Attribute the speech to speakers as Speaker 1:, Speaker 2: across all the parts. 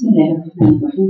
Speaker 1: بسم الله الرحمن الرحيم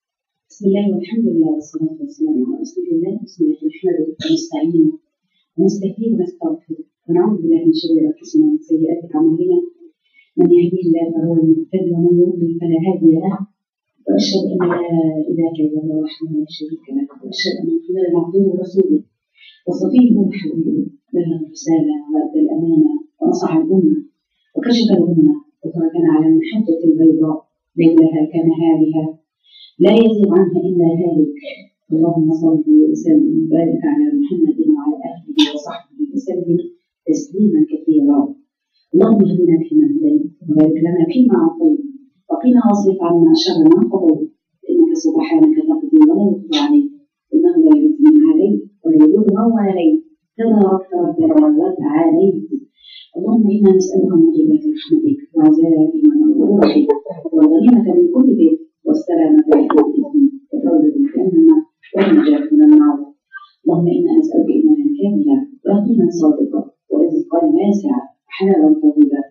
Speaker 1: بسم الله والحمد لله والصلاة والسلام على رسول الله بسم الله نحمده ونستعينه ونستهديه ونستغفره ونعوذ بالله من شرور أنفسنا ومن سيئات أعمالنا من يهديه الله فهو المهتدي ومن يضلل فلا هادي له وأشهد أن لا إله إلا الله وحده لا شريك له وأشهد أن محمدا عبده ورسوله وصفيه وحبيبه بلغ الرسالة وأدى الأمانة ونصح الأمة وكشف الأمة وتركنا على المحجة البيضاء ليلها كنهارها لا يزيغ عنها إلا هالك اللهم صل وسلم وبارك على محمد وعلى آله وصحبه وسلم تسليما كثيرا اللهم اهدنا فيمن هديت وبارك لنا فيما أعطيت وقنا واصرف عنا شر ما قضيت إنك سبحانك تقضي ولا يقضى عليك إنه لا يذل من عليك ولا يذل من عليك تباركت ربنا وتعاليت اللهم انا نسالك موجبات رحمتك وعزائم مغفرتك والغنيمه من كل بيت والسلامه من كل اثم وفوز بالجنه والنجاه من النار اللهم انا نسالك ايمانا كاملا ويقينا صادقا ورزقا واسعا وحلالا طيبا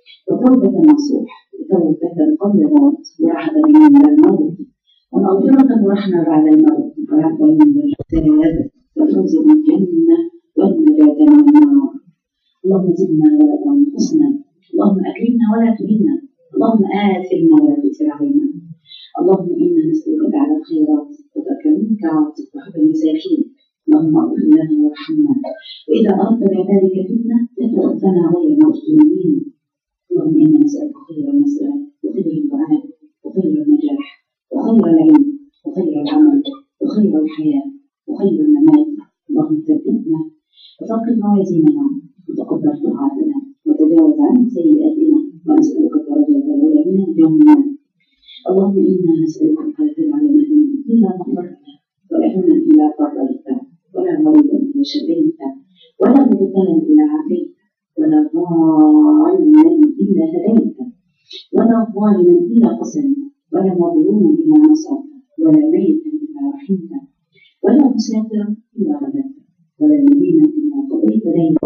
Speaker 1: وتوبه نصوح وتوبه قبل الموت ورحمه من الموت ومغفره ورحمه بعد الموت وعفوا من الجزاء وفوز بالجنه والنجاه من النار اللهم زدنا ولا تنقصنا اللهم اكرمنا ولا تهنا اللهم اثرنا ولا تؤثر علينا اللهم انا نسالك فعل الخيرات وترك المنكرات وحب المساكين اللهم اغفر لنا وارحمنا واذا اردت بعبادك فتنه فتوفنا غير مفتونين اللهم انا نسالك خير المساله وخير الدعاء وخير النجاح وخير العلم وخير العمل وخير الحياه وخير الممات اللهم ثبتنا وثقل موازيننا وتقبل طاعتنا وتجاوز عن سيئاتنا ونسألك الدرجات العلى من الجنة اللهم إنا نسألك أن تدع لنا ذنبا إلا غفرته ولا هما إلا فرجته ولا مريضا إلا شفيته ولا مبتلا إلا عافيته ولا ضالا إلا هديته ولا ظالما إلا قسمته ولا مظلوما إلا نصرته ولا ميتا إلا رحمته ولا مسافرا إلا رددته ولا مدينا إلا قضيت دينه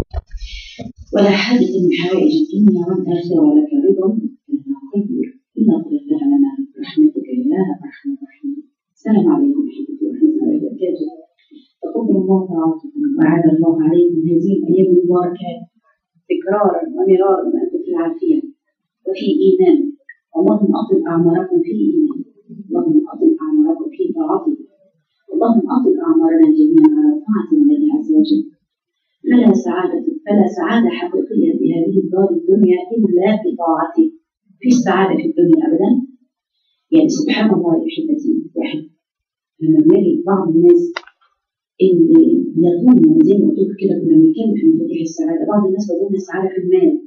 Speaker 1: ولا حاجة من حوائج الدنيا والآخرة ولك رضا ولا خير إلا قضيتها لنا برحمتك يا أرحم الراحمين السلام عليكم أحبتي ورحمة الله وبركاته تقبل الله طاعتكم وعاد الله عليكم هذه الأيام المباركات تكرارا ومرارا وأنتم في العافية وفي إيمان اللهم أطل أعماركم في إيمان اللهم أطل أعماركم في طاعتك اللهم أطل أعمارنا جميعا على طاعة الله عز وجل فلا سعادة فلا سعادة حقيقية في هذه الدار الدنيا إلا بطاعته في السعادة في الدنيا أبدا يعني سبحان الله يا أحبتي واحد لما بيجي بعض الناس اللي يظن زي ما قلت كده كنا بنتكلم في مفاتيح السعادة بعض الناس تظن السعادة في المال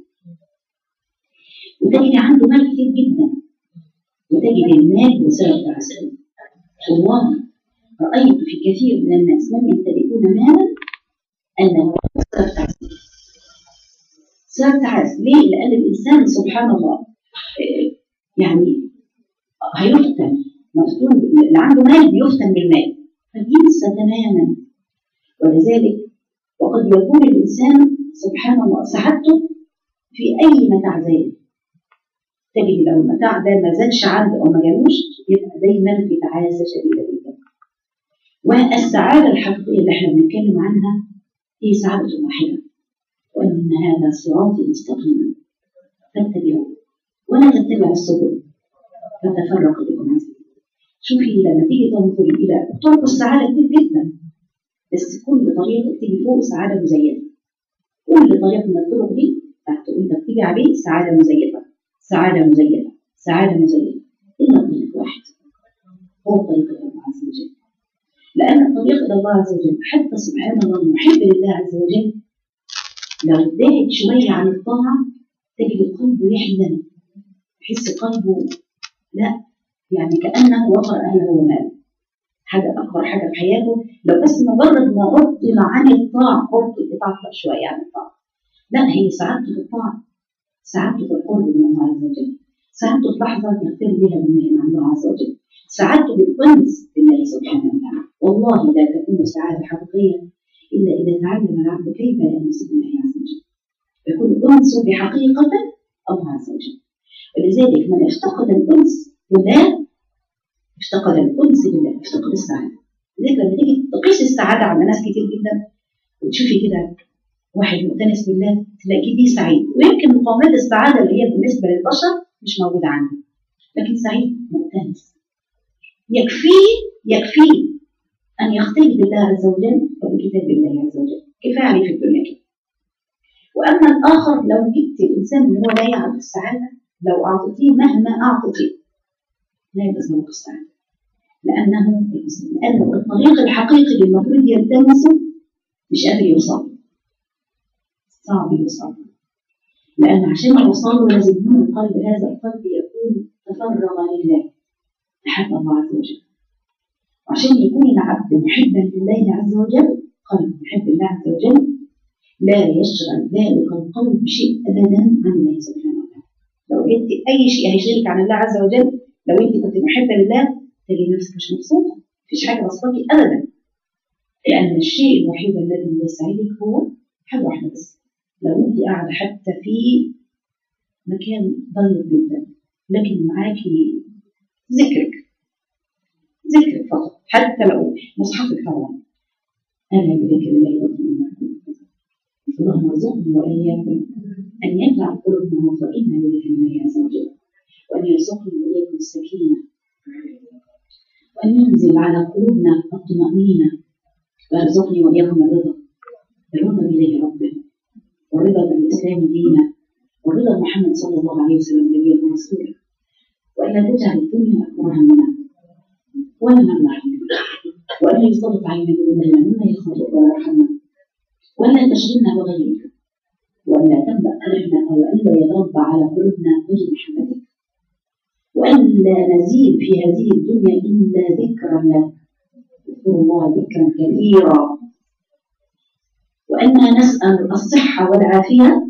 Speaker 1: وتجد عنده مال كتير جدا وتجد المال وسبب تعسل والله رأيت في كثير من الناس من يمتلكون مالا أنه سبب تعسل سبب تعسل ليه؟ لأن الإنسان سبحان الله يعني هيفتن مفتون اللي عنده مال بيفتن بالمال فبينسى تماما ولذلك وقد يكون الإنسان سبحان الله سعادته في أي متاع زاد تجد لو المتاع ده ما زادش عنده أو ما جالوش يبقى دايما في تعاسة شديدة جدا والسعادة الحقيقية اللي احنا بنتكلم عنها هي سعادة واحدة وأن هذا صراطي مستقيما فاتبعوه ولا تتبعوا السبل فتفرق بكم عن سبيل شوفي لما تيجي تنظري إلى طرق السعادة كتير جدا بس كل طريق تيجي فوق سعادة مزيفة كل طريق من الطرق دي تحت انت بتيجي عليه سعادة مزيفة سعادة مزيفة سعادة مزيفة إلا طريق واحد هو طريق الله عز وجل لأن الطريق إلى الله عز وجل حتى سبحان الله المحب لله عز وجل لو ابتعد شوية عن الطاعة تجد قلبه يحزن يحس قلبه لا يعني كأنه وطر أهله وماله حاجة أكبر حاجة في حياته لو بس مجرد ما عطل عن الطاعة قلت بتعطل شوية عن الطاعة لا هي سعادته في الطاعة سعادته في القرب من الله عز وجل سعادته في لحظة يغفر بها من عند الله عز وجل سعادته بالأنس بالله سبحانه وتعالى والله لا تكون سعادة حقيقية إلا إذا تعلم العبد كيف يأنس بالله عز وجل يكون أنس بحقيقة الله عز وجل ولذلك من افتقد الأنس بالله افتقد الانس بالله افتقد السعاده لذلك لما تيجي تقيس السعاده عند ناس كتير جدا وتشوفي كده واحد مؤتنس بالله تلاقيه دي سعيد ويمكن مقاومات السعاده اللي هي بالنسبه للبشر مش موجوده عنده لكن سعيد مؤتنس يكفيه يكفيه ان يختلي بالله عز وجل وبكتاب الله عز وجل كفايه عليه في الدنيا كده واما الاخر لو جبت الانسان اللي هو لا يعرف السعاده لو اعطيتيه مهما اعطيتيه لا يتذوق السعاده لانه لانه الطريق الحقيقي اللي المفروض يلتمسه مش قادر يوصل صعب يوصل لأن عشان يوصل له لازم يكون القلب هذا القلب يكون تفرغ لله أحب الله عز وجل وعشان يكون العبد محبا لله عز وجل قلب محب الله عز وجل لا يشغل ذلك القلب بشيء أبدا عن الله سبحانه وتعالى لو جبت أي شيء هيشغلك عن الله عز وجل لو أنت كنت محبة لله تجد نفسك مش مبسوطة مفيش حاجة بسطاكي أبدا لأن الشيء الوحيد الذي يسعدك هو حاجة واحدة بس لو انت قاعده حتى في مكان ضيق جدا لكن معاكي ذكرك ذكرك فقط حتى لو مصحفك طبعا انا بذكر الله واطمئنان اللهم ارزقني واياكم ان يجعل قلوبنا مطمئنه بذكر الله عز وجل وان يرزقني واياكم السكينه وان ينزل على قلوبنا الطمانينه ويرزقني واياكم الرضا الرضا بالله ربنا والرضا بالإسلام دينا والرضا بمحمد صلى الله عليه وسلم نبيا ورسولا وألا تجعل الدنيا أكبر همنا ولا مبلغ علمنا وألا يسلط علينا بذنوبنا مما يخاطب ولا يرحمنا ولا تشغلنا بغيرك وألا تملأ قلبنا أو ألا يتربى على قلوبنا غير محبتك وألا نزيد في هذه الدنيا إلا ذكرا لك اذكر الله ذكرا كثيرا وأنا نسأل الصحة والعافية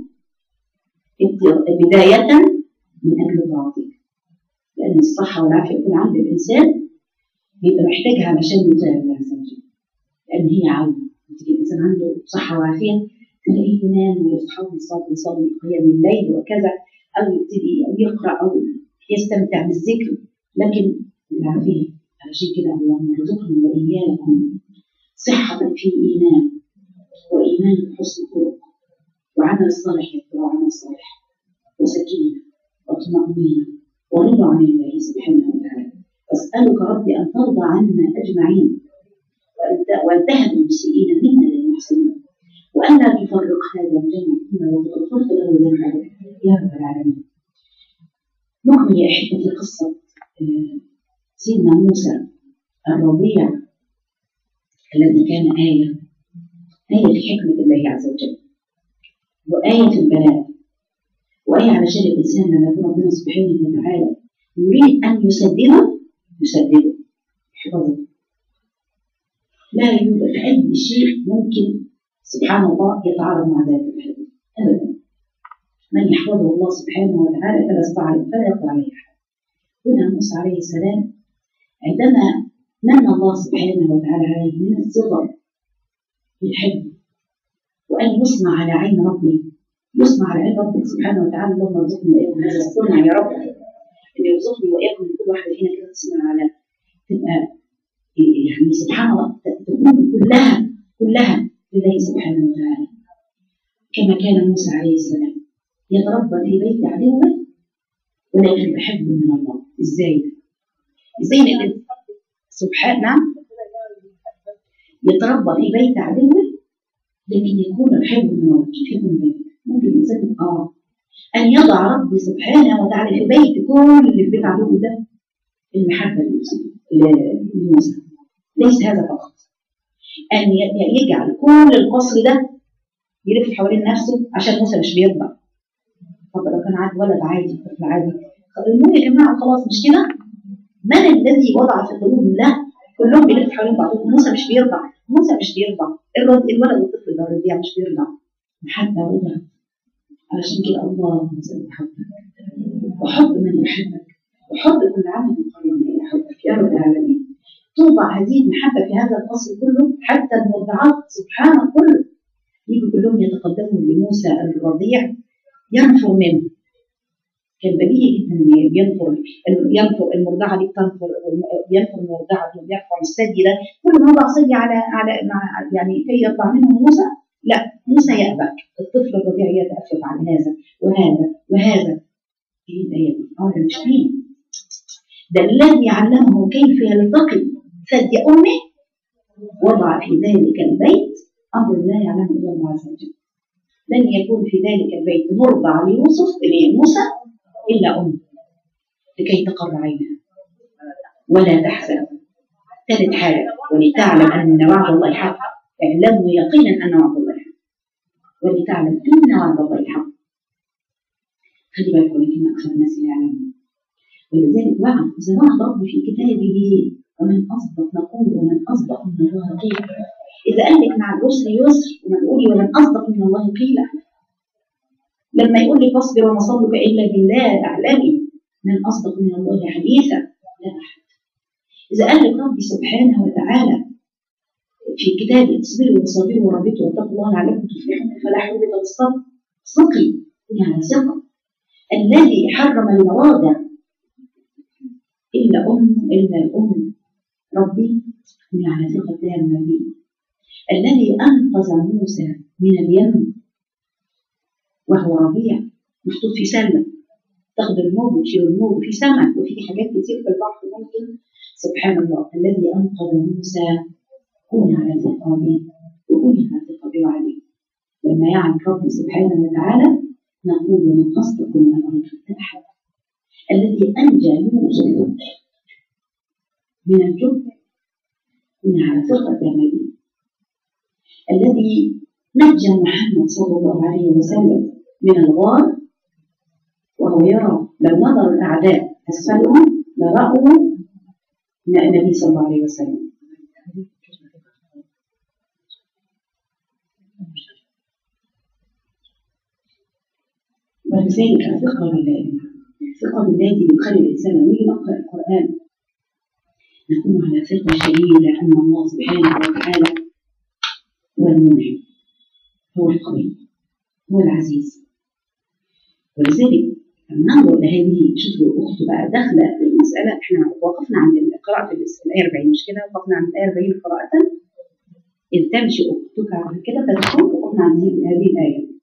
Speaker 1: بداية من أجل طاعتك لأن الصحة والعافية يكون عند الإنسان بيبقى محتاجها علشان يطيع الله عز وجل لأن هي عون تيجي الإنسان عنده صحة وعافية تلاقيه ينام ويصحى ويصلي ويصلي قيام الليل وكذا أو يبتدي أو يقرأ أو يستمتع بالذكر لكن العافية علشان كده اللهم ارزقني وإياكم صحة في الإيمان وإيمان بحسن خلق وعمل صالح يتبع عمل صالح وسكينة وطمأنينة ورضا عن الله سبحانه وتعالى أسألك ربي أن ترضى عنا أجمعين وأن تهب المسيئين منا للمحسنين وأن لا تفرق هذا الجنة إلا وقد غفرت له ذنبه يا رب العالمين نكمل يا أحبتي قصة سيدنا موسى الرضيع الذي كان آية آية في حكمة الله عز وجل وآية في البلاء وآية علشان الإنسان لما يكون ربنا سبحانه وتعالى يريد أن يسدده يسدده حفظه لا يوجد أي شيء ممكن سبحان الله يتعارض مع ذلك الحديث أبدا من يحفظه الله سبحانه وتعالى فلا يستعرض فلا يقدر عليه أحد هنا موسى عليه السلام عندما من الله سبحانه وتعالى عليه من الصغر بالحب وأن يصنع على عين ربي يصنع على عين ربك سبحانه وتعالى اللهم ارزقني وإياكم هذا الصنع يا رب أن يرزقني وإياكم كل واحدة فينا كده تصنع على تبقى يعني سبحان الله تكون كلها كلها لله سبحانه وتعالى كما كان موسى عليه السلام يتربى في بيت عدوه ولكن بحب من الله ازاي ازاي لأن سبحان نعم يتربى في بيت عدوه لكن يكون الحب من الله كيف يكون ذلك ممكن الانسان اه ان يضع ربي سبحانه وتعالى في بيت كل اللي في بيت عدوه ده المحبه لموسى ليس هذا فقط ان يجعل كل القصر ده يلف حوالين نفسه عشان موسى مش بيرضع طب لو كان عاد ولد عادي طفل عادي المهم يا جماعه خلاص مش كده من الذي وضع في قلوب الله كلهم بيلف حوالين بعضهم موسى مش بيرضع موسى مش بيرضع الولد والطفل ده الرضيع مش بيرضع محبه رضا علشان كده الله ينزل محبك وحب من يحبك وحب كل عمل قريب الى حبك يا رب العالمين توضع هذه المحبه في هذا القصر كله حتى المرضعات سبحان كله يجوا كلهم يتقدموا لموسى الرضيع ينفر منه كان بديهي جدا ان ينفر ينفر المرضعه دي بتنفر ينفر المرضعه دي ويرفع الثدي ده كل ما وضع ثدي على على مع يعني كي يطلع منه موسى لا موسى يأبى الطفل الرضيع يتأفف عن هذا وهذا وهذا ايه الآية دي؟ اه ده مش فيه ده الذي علمه كيف يلتقي ثدي أمه وضع في ذلك البيت أمر لا يعلمه إلا الله عز وجل لن يكون في ذلك البيت مرضع ليوسف لموسى إلا أمه لكي تقر عينها ولا تحزن ثالث حاجة ولتعلم أن وعد الله حق اعلموا يقينا أن وعد الله حق ولتعلم أن وعد الله حق خلي بالكم لكن أكثر الناس لا يعلمون ولذلك وعد إذا وعد ربي في كتابه ومن أصدق نقول ومن أصدق من الله قيلا إذا قال لك مع العسر يسر وما تقولي ومن أصدق من الله قيلا لما يقول لي فاصبر وما صبرك إلا بالله اعلمي من أصدق من الله حديثا لا أحد إذا قال لك ربي سبحانه وتعالى في كتابه اصبروا وصابروا وربطوا واتقوا الله لعلكم تفلحون فلا حبط الصبر ثقي يعني ثقة الذي حرم المواضع إلا أم إلا الأم ربي على ثقة تامة به الذي أنقذ موسى من اليم وهو رضيع محطوط في سلة تاخد الموج وتشيل الموج في سمك وفي حاجات كتير في البحر ممكن سبحان الله الذي أنقذ موسى كوني على ثقة به وكوني على ثقة بوعده لما يعرف ربي سبحانه وتعالى نقول من أصدق من الله أحد الذي أنجى يوسف من الجب كوني على ثقة به الذي نجى محمد صلى الله عليه وسلم من الغار وهو يرى لو نظر الأعداء أسفلهم لرأوا النبي صلى الله عليه وسلم ولذلك الثقة بالله الثقة بالله دي بتخلي الإنسان لما يجي نقرأ القرآن نكون على ثقة شديدة أن الله سبحانه وتعالى هو المنعم هو القوي هو العزيز ولذلك لما ننظر لهذه شوفوا اخته بقى داخله في المساله احنا وقفنا عند قراءه الايه 40 مش كده وقفنا عند الايه 40 قراءه اذ تمشي اختك على كده تدخل وقفنا عند هذه الايه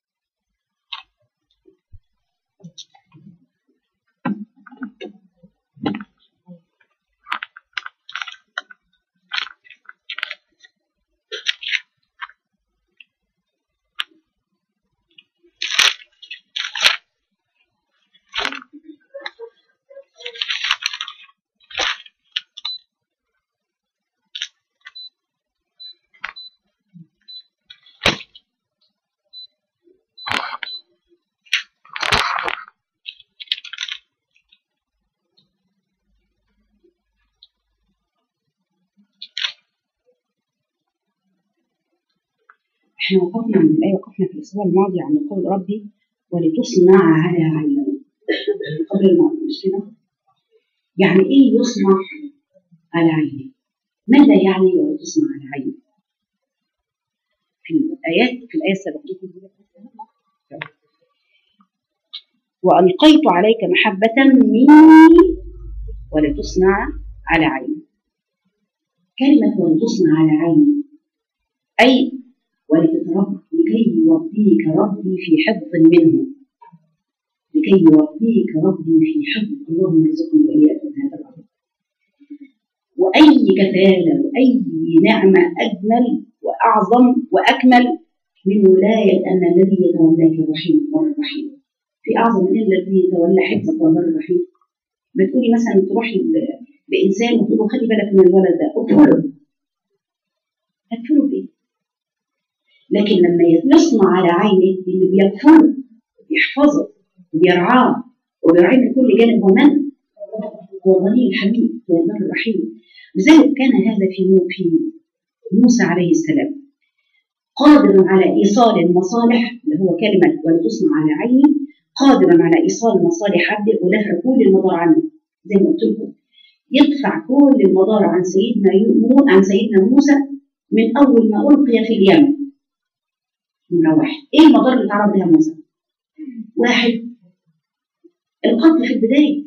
Speaker 1: احنا وقفنا عند الآية وقفنا في الأسبوع الماضي عند قول ربي ولتصنع على عيني قبل الماضي مش كده؟ يعني إيه يصنع على عيني؟ ماذا يعني ولتصنع على عيني؟ في الآيات في الآية السابقة وألقيت عليك محبة مني ولتصنع على عيني كلمة ولتصنع على عيني أي ولتتربى لكي يربيك ربي في حفظ منه لكي يربيك ربي في حفظ اللهم ارزقني واياكم هذا الامر واي كفاله واي نعمه اجمل واعظم واكمل من ولايه ان الذي يتولاك الرحيم بر الرحيم في اعظم من الذي يتولى حفظك وبر الرحيم بتقولي مثلا تروحي لانسان وتقول له خلي بالك من الولد ده اكفله اكفله بايه؟ لكن لما يصنع على عينه اللي بيكفره بيحفظه وبيرعاه وبيرعيه من كل جانب هو من؟ هو الغني الحميد هو البر الرحيم لذلك كان هذا في في موسى عليه السلام قادر على ايصال المصالح اللي هو كلمه ولتصنع على عيني قادرا على ايصال مصالح عبده ودفع كل المضار عنه زي ما قلت لكم يدفع كل المضار عن سيدنا يو عن سيدنا موسى من اول ما القي في اليم نمرة واحد ايه المضار اللي تعرض لها موسى؟ واحد القتل في البدايه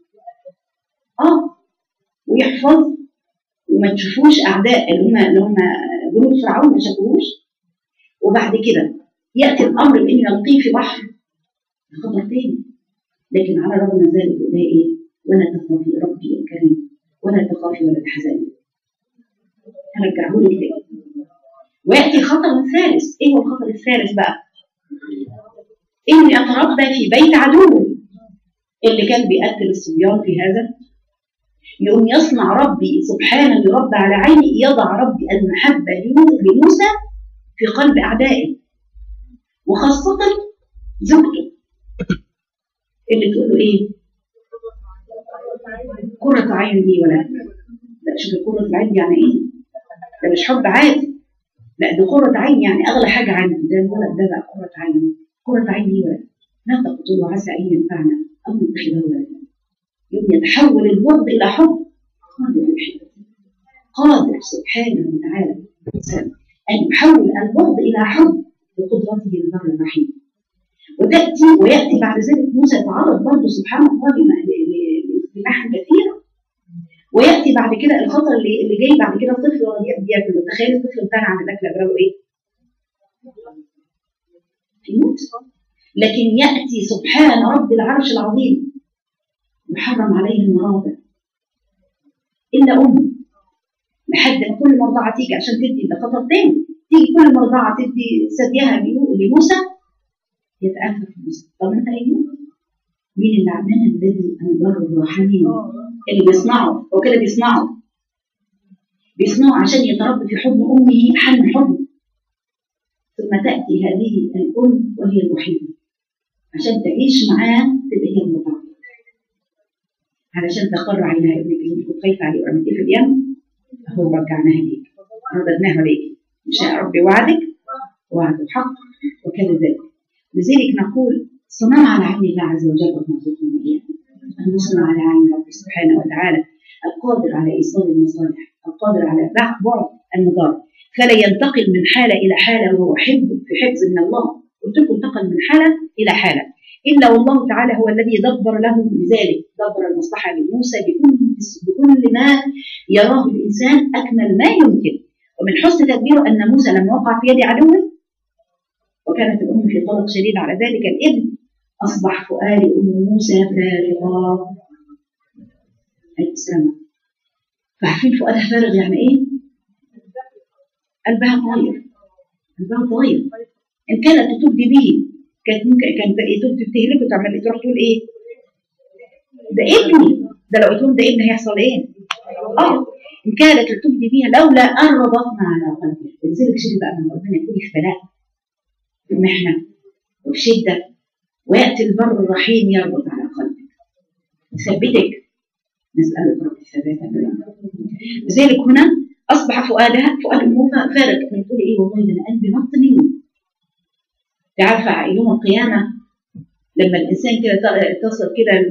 Speaker 1: اه ويحفظ وما تشوفوش اعداء اللي هم اللي هم جنود فرعون ما شافوهوش وبعد كده ياتي الامر بان يلقيه في بحر خطر تاني لكن على رغم من ذلك ده ايه ولا تخافي ربي الكريم ولا تخافي ولا تحزني هرجعه لك تاني وياتي الخطر الثالث ايه هو الخطر الثالث بقى اني اتربى في بيت عدو اللي كان بيقتل الصبيان في هذا يقوم يصنع ربي سبحانه يربى على عيني يضع ربي المحبة لموسى في قلب أعدائه وخاصة زوجته اللي تقول له إيه؟ قرة عين لي ولا لا شوف قرة العين يعني إيه؟ ده مش حب عادي لا ده قرة عين يعني أغلى حاجة عندي ده الولد ده بقى قرة عين قرة عين لي ولا لا تقتلوا عسى أن ينفعنا أو نتخذه ولدا يوم يتحول البغض إلى حب قادر يحب قادر سبحانه وتعالى أن يحول البغض إلى حب بقدرته البر الرحيم وتأتي ويأتي بعد ذلك موسى يتعرض برضه سبحان الله لمحن كثيرة ويأتي بعد كده الخطر اللي, اللي جاي بعد كده الطفل بياكل تخيل الطفل بتاعنا عند الأكل أجراله إيه؟ يموت لكن يأتي سبحان رب العرش العظيم يحرم عليه المراضع إلا أم لحد ما كل مرضعة تيجي عشان تدي ده خطر تاني تيجي كل مرضعة تدي ثديها لموسى يتأفف موسى طب أنت هيموت مين اللي عملها الذي البر الرحيم اللي بيصنعه هو كده بيصنعه بيصنعه عشان يتربى في حضن أمه حن حضن ثم تأتي هذه الأم وهي الوحيدة عشان تعيش معاه تبقى هي المرضعة علشان تقر عينها ابنك اللي كنت خايفة عليه وعملت في اليم هو رجعناها ليك رددناها ليك إن شاء ربي وعدك وعد الحق وكان ذلك لذلك نقول صنع على عين الله عز وجل ومعزوك المليان أن نصنع على عين ربي سبحانه وتعالى القادر على إيصال المصالح القادر على بعد المضار فلا ينتقل من حالة إلى حالة وهو حفظ في حفظ من الله قلت لكم انتقل من حالة إلى حالة إلا والله تعالى هو الذي دبر له لذلك دبر المصلحة لموسى بكل بكل ما يراه الإنسان أكمل ما يمكن ومن حسن تدبيره أن موسى لما وقع في يد عدوه وكانت الأم في قلق شديد على ذلك الابن أصبح فؤاد أم موسى فارغا عليه السلام فعارفين فؤادها فارغ يعني إيه؟ قلبها طاير قلبها طاير إن كانت تبدي به كانت ممكن كانت تبدي بتهلك وتعمل تروح تقول إيه؟ ده ابني ده لو قلت لهم ده ابني هيحصل إيه؟ آه إن كانت تبدي بها لولا أن ربطنا على قلبها ولذلك شوفي بقى من ربنا يكون في بلاء في محنة وفي شدة ويأتي البر الرحيم يربط على قلبك يثبتك نسألك رب الثبات لذلك هنا أصبح فؤادها فؤاد أمه فارغ كانت تقول إيه والله ده أنا قلبي نط مني تعرف يوم القيامة لما الإنسان كده تصل كده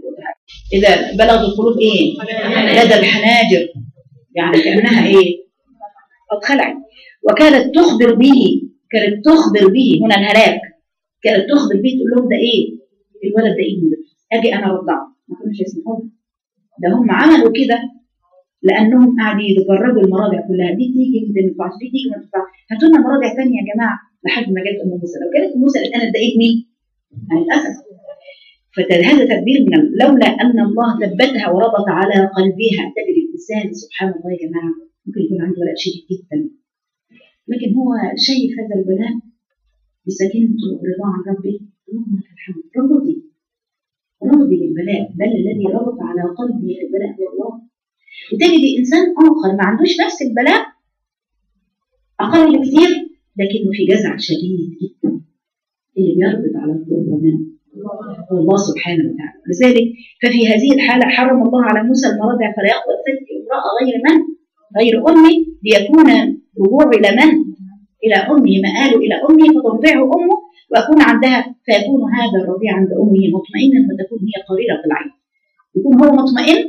Speaker 1: إذا بلغ القلوب إيه لدى الحناجر يعني كأنها إيه قد خلعت وكانت تخبر به كانت تخبر به هنا الهلاك كانت تخبر به تقول لهم ده ايه الولد ده ابني ده اجي انا ارضعه ما كانوش يسمحوا ده هم عملوا كده لانهم قاعدين يجربوا المراضع كلها دي تيجي ما تنفعش دي تيجي ما تنفعش هاتوا لنا مراضع ثانيه يا جماعه لحد ما جت ام موسى لو كانت ام موسى قالت انا ده ابني للاسف فهذا تدبير من لولا ان الله ثبتها وربط على قلبها تجري الانسان سبحان الله يا جماعه ممكن يكون عنده ولاء شديد جدا لكن هو شايف هذا البلاء بسكينة ورضا عن ربي اللهم لك الحمد راضي راضي بالبلاء بل الذي ربط على قلبه في البلاء هو الله وتجد انسان اخر ما عندوش نفس البلاء اقل بكثير لكنه في جزع شديد جدا اللي بيربط على قلوب من هو الله سبحانه وتعالى لذلك ففي هذه الحالة حرم الله على موسى المراضع فلا يقبل ثدي امرأة غير من غير أمي ليكون رجوع إلى من إلى أمه مآل إلى أمه فترضعه أمه وأكون عندها فيكون هذا الرضيع عند أمه مطمئنا وتكون هي قريرة العين يكون هو مطمئن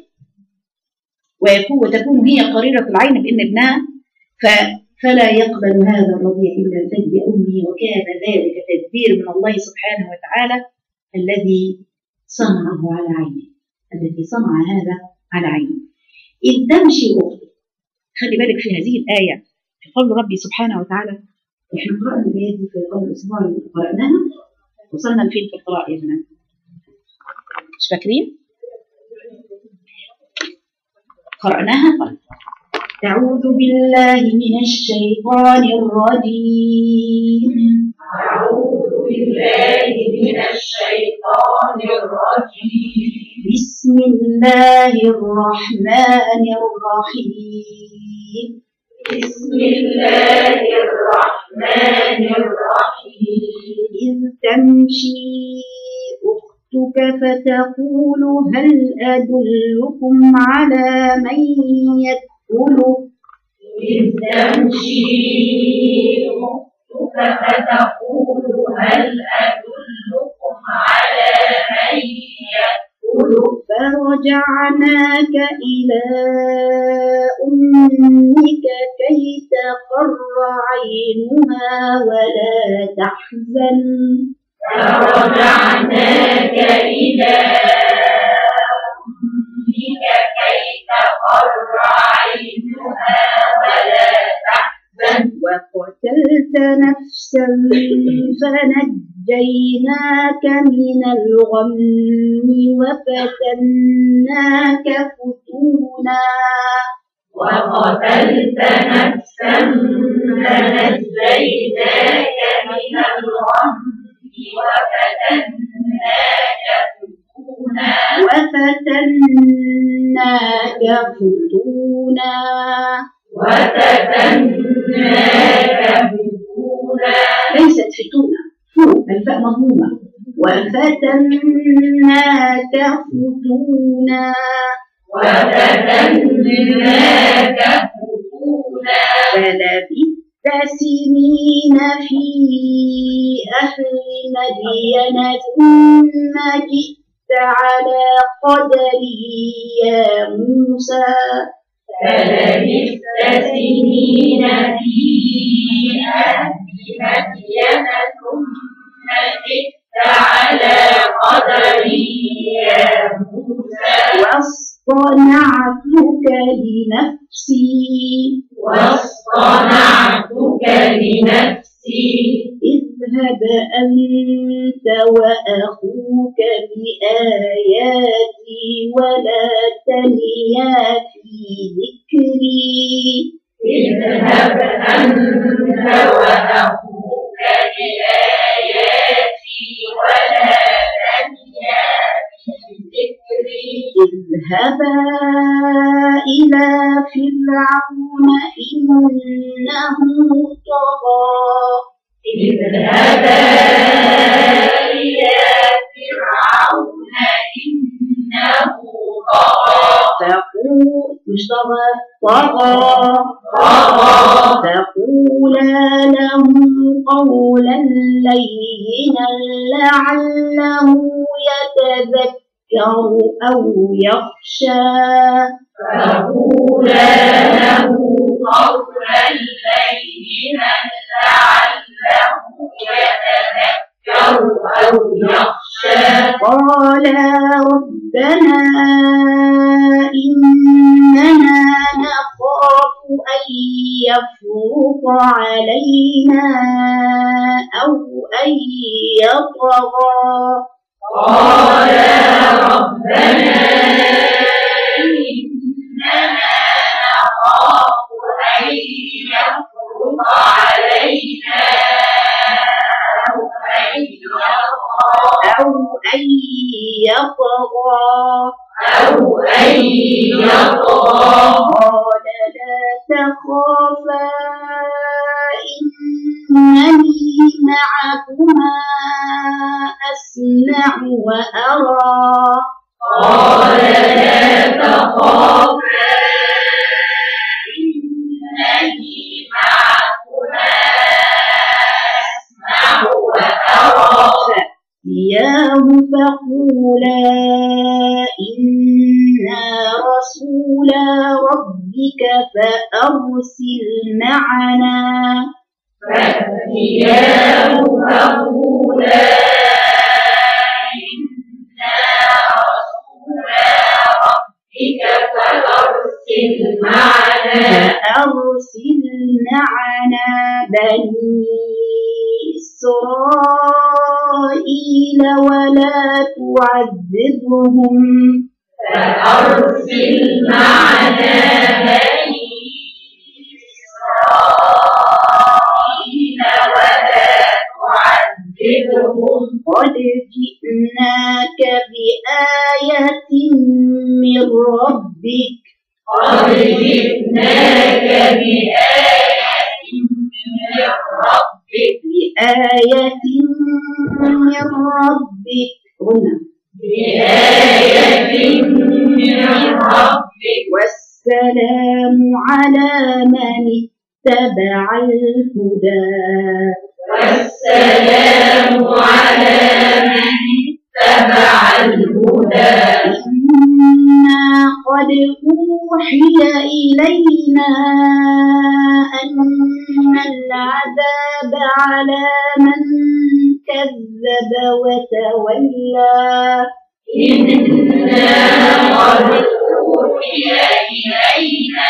Speaker 1: ويكون وتكون هي قريرة العين بأن ابنها ف فلا يقبل هذا الرضيع إلا ثدي أمه وكان ذلك تدبير من الله سبحانه وتعالى الذي صنعه على عينه الذي صنع هذا على عينه إذ تمشي أختي خلي بالك في هذه الآية في قول ربي سبحانه وتعالى احنا قرأنا الآية دي في قول الأسبوع اللي قرأناها وصلنا لفين في القراءة يا بنات مش فاكرين؟ قرأناها طيب أعوذ بالله من الشيطان الرجيم
Speaker 2: أعوذ بالله من الشيطان الرجيم
Speaker 1: بسم الله الرحمن الرحيم
Speaker 2: بسم الله الرحمن الرحيم
Speaker 1: إذ تمشي أختك فتقول هل أدلكم على من يدخله
Speaker 2: إذ تمشي أختك فتقول هل أدلكم على من يدخل
Speaker 1: فرجعناك إلى أمك كي تقر عينها ولا تحزن
Speaker 2: فرجعناك إلى أمك كي تقر عينها ولا تحزن
Speaker 1: وقتلت نفسا فنجيناك من الغم وفتناك فتونا
Speaker 2: وقتلت نفسا فنجيناك من الغم وفتناك فتونا
Speaker 1: وفتناك فتونا
Speaker 2: وفتناك فتونا
Speaker 1: ليست فتونة فو الفاء مضمومة وفتناك فتونا
Speaker 2: وفتناك فتونا
Speaker 1: فلبثت سنين في أهل مدين ثم جئت على قدري يا موسى
Speaker 2: فلبثت سنين في أهل مدين ثم جئت على قدري يا موسى
Speaker 1: واصطنعتك لنفسي
Speaker 2: واصطنعتك لنفسي
Speaker 1: اذهب أنت وأخوك بآياتي ولا تنيا في ذكري
Speaker 2: اذهب أنت وأخوك بآياتي ولا تنيا في ذكري
Speaker 1: اذهبا إلى فرعون إنه طغى
Speaker 2: اذهبا إلى فرعون إنه طغى
Speaker 1: تقول مش طغى طغى
Speaker 2: طغى
Speaker 1: فقولا له قولا لينا لعله يتذكر أو يخشى
Speaker 2: فقولا له قولا لينا لعله يتذكر أو يخشى
Speaker 1: قالا ربنا إننا نخاف أن يفرط علينا أو أن يطغى
Speaker 2: قال ربنا إننا نخاف أن يفرط علينا أو أن يطغى
Speaker 1: أو أن يطغى
Speaker 2: أو أن يطغى
Speaker 1: قال لا تخافا إنني معكما أسمع وأرى
Speaker 2: قال لا تخافا إنني معكما أسمع وأرى
Speaker 1: فأتياه فقولا إنا رسولا ربك فأرسل معنا
Speaker 2: فأتياه فقولا إنا
Speaker 1: بني إسرائيل ولا تعذبهم
Speaker 2: فأرسل معنا بني إسرائيل ولا تعذبهم
Speaker 1: قد جئناك بآية من ربك
Speaker 2: قد جئناك بآية من ربك
Speaker 1: بآية من ربك هنا
Speaker 2: بآية من ربك
Speaker 1: والسلام على من اتبع الهدى
Speaker 2: والسلام على من اتبع الهدى
Speaker 1: إنا قد أوحي إلينا أن العذاب على من كذب وتولى
Speaker 2: إنا قد أوحي إلينا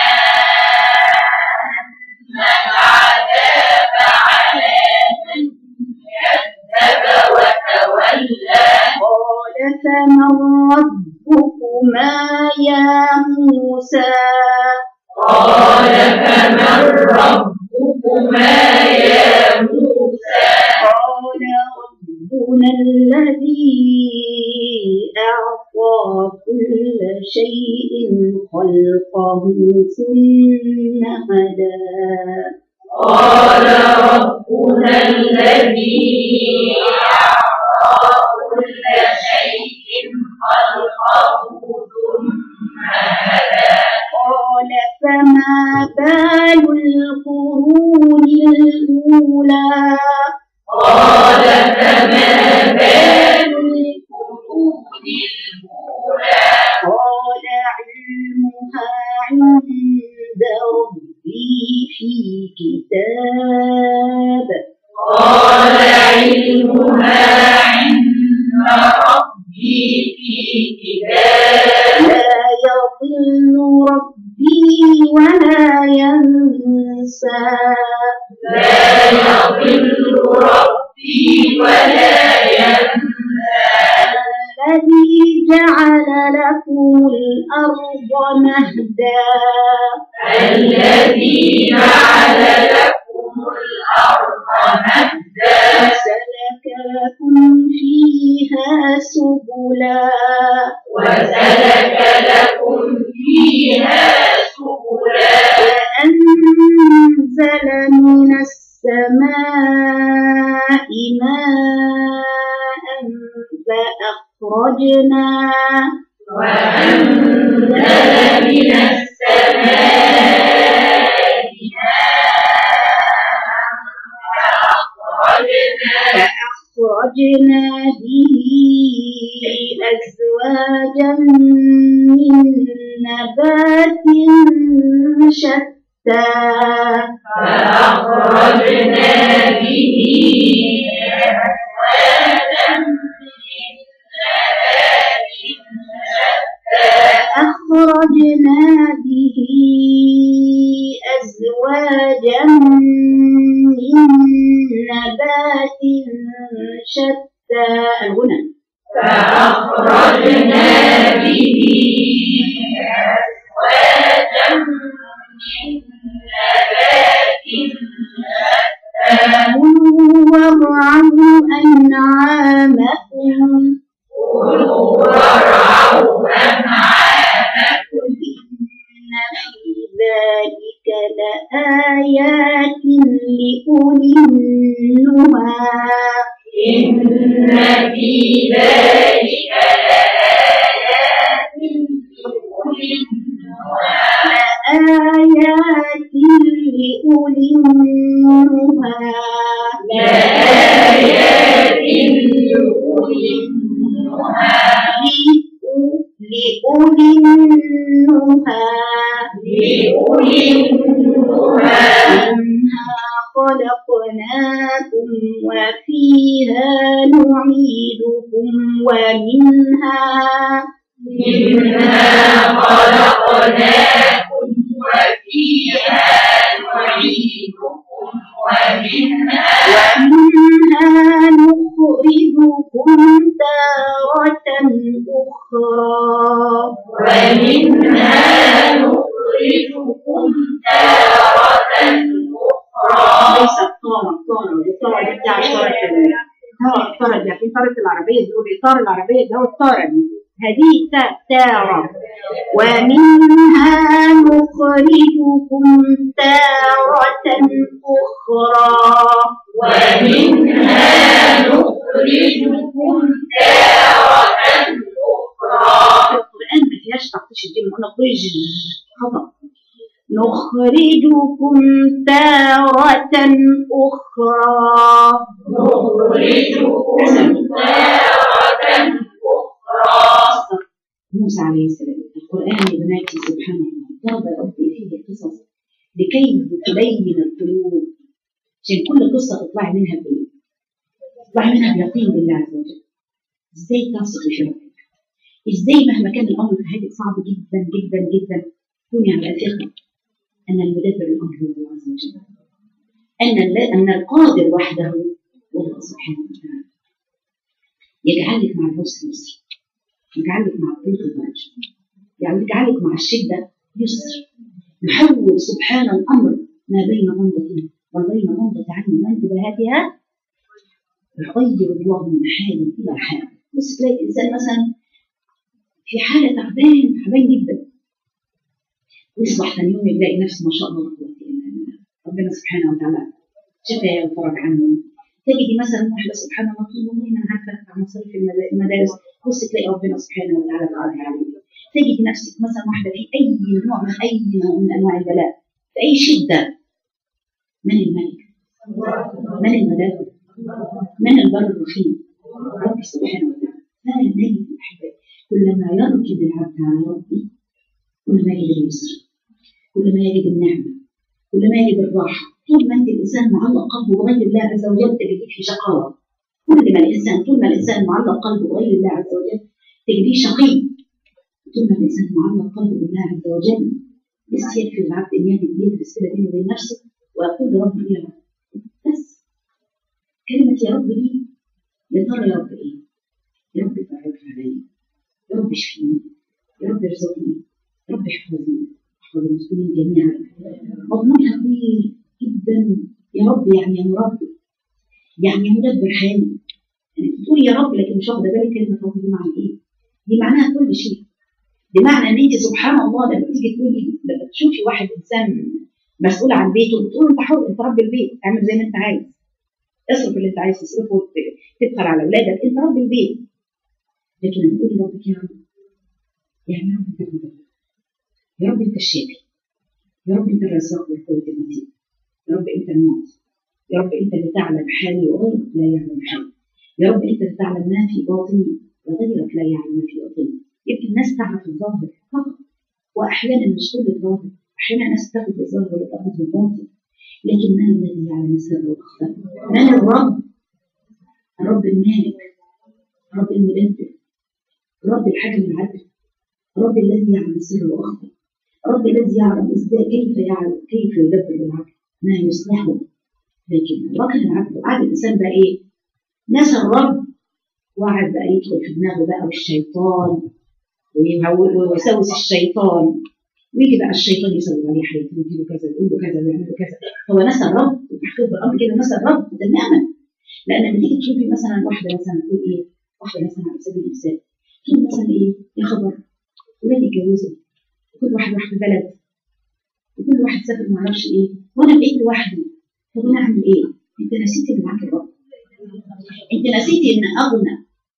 Speaker 2: أن العذاب على من كذب وتولى
Speaker 1: قال فمن ربكما يا موسى
Speaker 2: قال فمن ربكما يا موسى
Speaker 1: قال ربنا الذي أعطى كل شيء خلقه ثم هدى
Speaker 2: قال ربنا الذي أعطى كل شيء خلقه ثم هدى
Speaker 1: قال فما بال القرون الأولى
Speaker 2: قال فما بال القرون الأولى
Speaker 1: قال علمها عند ربي في كتاب
Speaker 2: قال علمها عند ربي في كتاب
Speaker 1: لا يضل ربي ولا ينسى
Speaker 2: لا يضل ربي ولا ينسى
Speaker 1: الذي جعل لكم الأرض مهدا
Speaker 2: الذي جعل لكم الأرض مهدا
Speaker 1: وسلك لكم فيها سبلا
Speaker 2: وسلك لكم فيها سبلا
Speaker 1: وأنزل من السماء ماء فأخرجنا
Speaker 2: وأنزل من السماء ماء
Speaker 1: فأخرجنا به أزواجا من نبات شتى
Speaker 2: فأخرجنا به أزواجا من نبات شتى
Speaker 1: فأخرجنا به أزواجا من نبات شتى الغنى
Speaker 2: فأخرجنا به أزواجا من نبات شتى
Speaker 1: كلوا وارعوا أنعامكم
Speaker 2: كلوا وارعوا أنعامكم
Speaker 1: إن في ذلك لآيات لأولي النهى
Speaker 2: إن في ذلك لآيات لأولي النهى
Speaker 1: لآيات لأولي النهى
Speaker 2: لآيات لأولي النهى
Speaker 1: لأولي النهى
Speaker 2: لأولي النهى
Speaker 1: منها خلقناكم وفيها نعيدكم ومنها
Speaker 2: منها خلقناكم وفيها نعيدكم
Speaker 1: ترى ترى ده في طارة العربية بيقول الإطار العربية ده هو الطارة دي هذه تا- تارة ومنها نخرجكم تارة أخرى
Speaker 2: ومنها نخرجكم تارة أخرى
Speaker 1: القرآن ما فيهاش تحطيش الدين نخرج خطأ نخرجكم تارة أخرى
Speaker 2: نخرجكم تارة أخرى
Speaker 1: موسى عليه السلام القرآن يا بناتي سبحان الله ضرب ربي فيه قصص لكي تبين القلوب عشان كل قصة تطلعي منها بإيه؟ تطلعي منها بيقين بالله عز وجل ازاي تثقي في ربك؟ ازاي مهما كان الأمر في حياتك صعب جدا جدا جدا كوني على ثقة أن المدبر الأمر هو الله عز وجل أن الل- أن القادر وحده هو الله سبحانه وتعالى يجعلك مع العسر يسر يجعلك مع الضيق فرج يعني يجعلك مع الشدة يسر يحول سبحان الأمر ما بين غمضة وبين غمضة عين وانتباهاتها يغير الله من حال إلى حال بص تلاقي الإنسان مثلا في حالة تعبان تعبان جدا ويصبح ثاني يوم يلاقي نفسه ما شاء الله لا قوة إلا بالله ربنا سبحانه وتعالى شفاه وفرج عنه تجدي مثلا واحدة سبحان الله تقول والله ما أنا عارفة أدفع مصاريف المدا- المدارس بص تلاقي ربنا سبحانه وتعالى قادر عليك تجد نفسك مثلا واحدة في أي نوع من أي نوع من أنواع البلاء في أي شدة من الملك؟ من المدبر؟ من البر الرحيم؟ رب سبحانه وتعالى هذا الملك الأحباب كلما يركب العبد على ربه كلما يجد اليسر كلما يجد النعمة كلما يجد الراحة طول ما أنت الإنسان معلق قلبه بغير الله عز وجل تجديه في شقاوة كل ما الإنسان طول ما الإنسان معلق قلبه بغير الله عز وجل تجديه شقي طول ما الإنسان معلق قلبه بالله عز وجل بس يكفي العبد إن يجد يجلس كده بينه وبين نفسه ويقول لربه يا رب بس كلمة يا رب دي يا ترى يا رب إيه؟ يا رب فرج علي يا رب اشفيني يا رب ارزقني يا رب احفظني احفظ المسلمين جميعا مضمونها كبير جدا يا رب يعني يا مرب يعني يا مدبر حالي يعني بتقولي يا رب لكن مش واخده بالك كلمه رب دي معنى ايه؟ دي معناها كل شيء بمعنى ان انت سبحان الله لما تيجي تقولي لما تشوفي واحد انسان مسؤول عن بيته بتقول انت حر انت رب البيت اعمل زي ما انت عايز اصرف اللي انت عايز تصرفه وت- تبخل على اولادك انت رب البيت لكن لما تقولي ربك يا رب يعني يا رب انت المدبر يا رب انت الشافي يا رب انت الرزاق والقوة المتين يا رب انت الموت يا رب انت اللي تعلم حالي وغيرك لا يعلم حالي يا رب انت اللي تعلم ما في باطني وغيرك لا يعلم ما في باطني يمكن الناس تعرف الظاهر فقط واحيانا مش كل الظاهر احيانا الناس تاخذ الظاهر ولا تاخذ الباطن لكن من الذي يعلم السر واخفى؟ من الرب؟ الرب المالك الرب المدبر الرب الحكم العدل الرب الذي يعلم السر واخفى الرب الذي يعلم ازاي كيف يعلم كيف يدبر العبد ما يصلحه لكن ركن العبد وقعد الانسان بقى ايه؟ نسى الرب وقعد بقى يدخل في دماغه بقى والشيطان ويهو- ويوسوس الشيطان ويجي بقى الشيطان يسوي عليه حاجه ويجيله كذا ويقول له كذا ويعمل له كذا هو نسى الرب وتحقيق الامر كده نسى الرب تماما لان لما تيجي تشوفي مثلا واحده مثلا تقول ايه؟ واحده مثلا على سبيل المثال تقول مثلا ايه؟ يا خبر ولادي اتجوزوا وكل واحد راح في بلد وكل واحد سافر ما اعرفش ايه وانا بقيت لوحدي طب انا اعمل ايه؟ انت نسيتي اللي معاك الرب انت نسيتي ان اغنى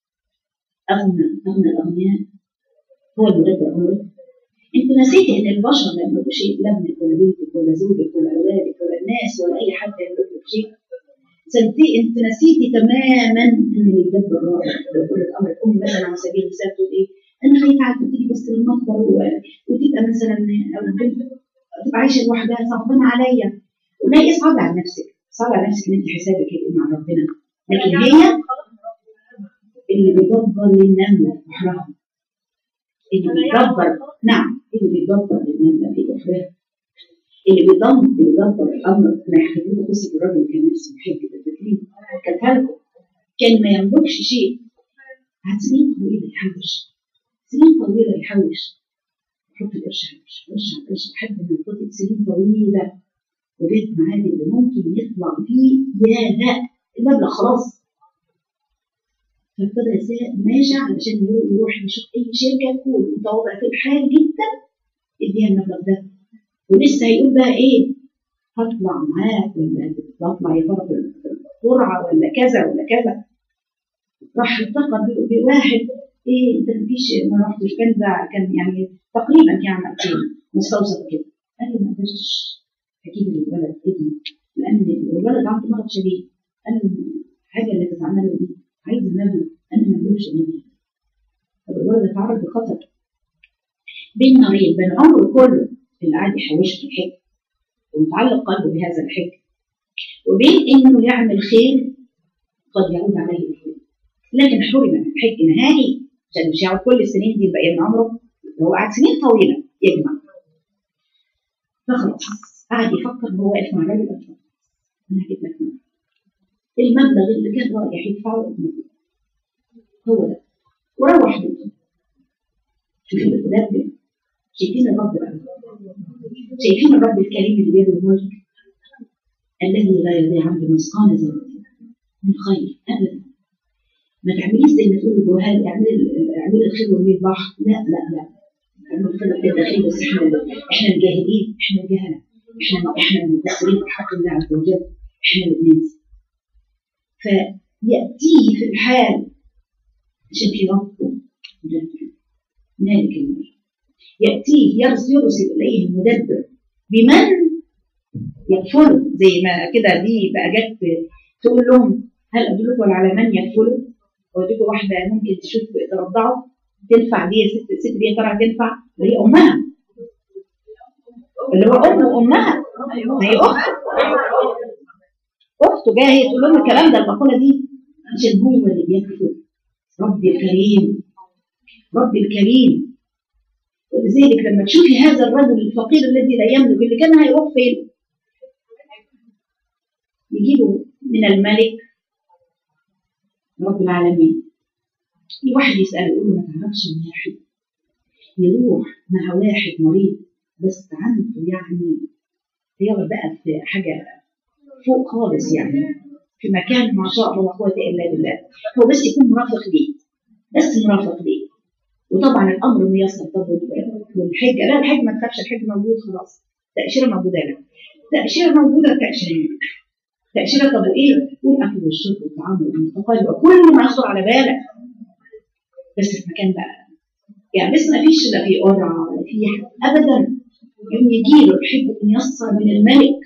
Speaker 1: اغنى اغنى الاغنياء هو المدبر امرك انت نسيتي ان البشر ما يملكوا شيء لا ابنك ولا بنتك ولا زوجك ولا اولادك ولا الناس ولا اي حد يملك لك شيء صدقي انت نسيتي تماما ان اللي يدبر الرب يدبر الامر الام مثلا على سبيل المثال تقول ايه انا خايفه على تيجي بس للمطبخ و- وتبقى مثلا او البنت تبقى عايشه لوحدها صعبان عليا ولا يصعب على نفسك صعب على نفسك ان انت حسابك هيبقى مع ربنا لكن هي اللي بيدبر للنمله في بحرها اللي بيدبر نعم اللي بيدبر للنمله في بحرها اللي بيضم اللي بيدبر الامر انا حكيت لكم قصه الراجل اللي كان نفسه محب التكريم كان لكم كان ما يملكش شيء قعد سنين طويله يحوش سنين طويله يحوش يحط القرش على القرش قرش على القرش لحد ما فضلت سنين طويله وجيت معاد اللي ممكن يطلع فيه يا لا المبلغ خلاص فابتدى يسا- ماشي علشان يرو- يروح يشوف اي شركه تكون متواضعه الحال جدا يديها المبلغ ده ولسه هيقول بقى ايه هطلع معاك ولا بطلع يا ترى بالقرعه ولا كذا ولا كذا راح التقى ب- بواحد ايه انت مفيش ما رحتش كان ده كان يعني تقريبا كان مقتول مستوصف كده قال له ما قدرتش اجيب الولد ابني لان الولد عنده مرض شديد قال له الحاجه اللي بتعمله دي عايز المبلغ انا ما بملكش المبلغ طب الولد اتعرض لخطر بين نارين بين عمره كله اللي قاعد يحوشه في الحج ومتعلق قلبه بهذا الحج وبين انه يعمل خير قد يعود عليه الخير لكن حرم من الحج نهائي عشان مش هيقعد كل السنين دي بقى من عمره هو قعد سنين طويله يجمع فخلاص قعد يفكر هو واقف مع الراجل ده انا هجيب لك مبلغ المبلغ اللي كان رايح يدفعه ابنه هو ده وروح بيته شوفوا المتدبر شايفين الرب بقى شايفين الرب الكريم اللي بيده الملك الذي لا يضيع عنده مثقال ذره من خير ابدا ما تعمليش زي ما تقول الجهال اعملي اعملي الخير وارمي البحر لا لا لا اعملي الخير في الداخل بس احنا احنا الجاهلين احنا الجهله احنا احنا المقصرين في حق الله عز وجل احنا اللي بننسى فياتيه في الحال عشان في ربه مدبر مالك الملك ياتيه يرسل يرسل اليه المدبر بمن يكفله زي ما كده دي بقى جت تقول لهم هل ادلكم على من يكفله؟ اوديكم واحده ممكن تشوف ترضعه تنفع دي يا ست الست دي يا ترى تنفع اللي هي امها اللي هو ام امها هي اخته اخته جايه هي تقول لهم الكلام ده المقوله دي عشان هو اللي بيكفل ربي الكريم ربي الكريم ولذلك لما تشوفي هذا الرجل الفقير الذي لا يملك اللي كان هيروح فين؟ يجيبه من الملك رب العالمين واحد يسأل يقول له ما تعرفش واحد يروح مع واحد مريض بس عنده يعني يقعد بقى في حاجة فوق خالص يعني في مكان ما شاء الله لا قوة إلا بالله هو بس يكون مرافق ليه بس مرافق ليه وطبعا الأمر ميسر طب والحجة لا الحج ما تخافش الحج موجود خلاص تأشيرة موجودة لك تأشيرة موجودة تأشيرة تأشيرة طب وإيه؟ والأكل والشرب والطعام والانتقال وكل ما يخطر على بالك بس في مكان بقى يعني بس ما فيش لا في قرعة ولا في أبدا يوم يجي له الحج ميسر من الملك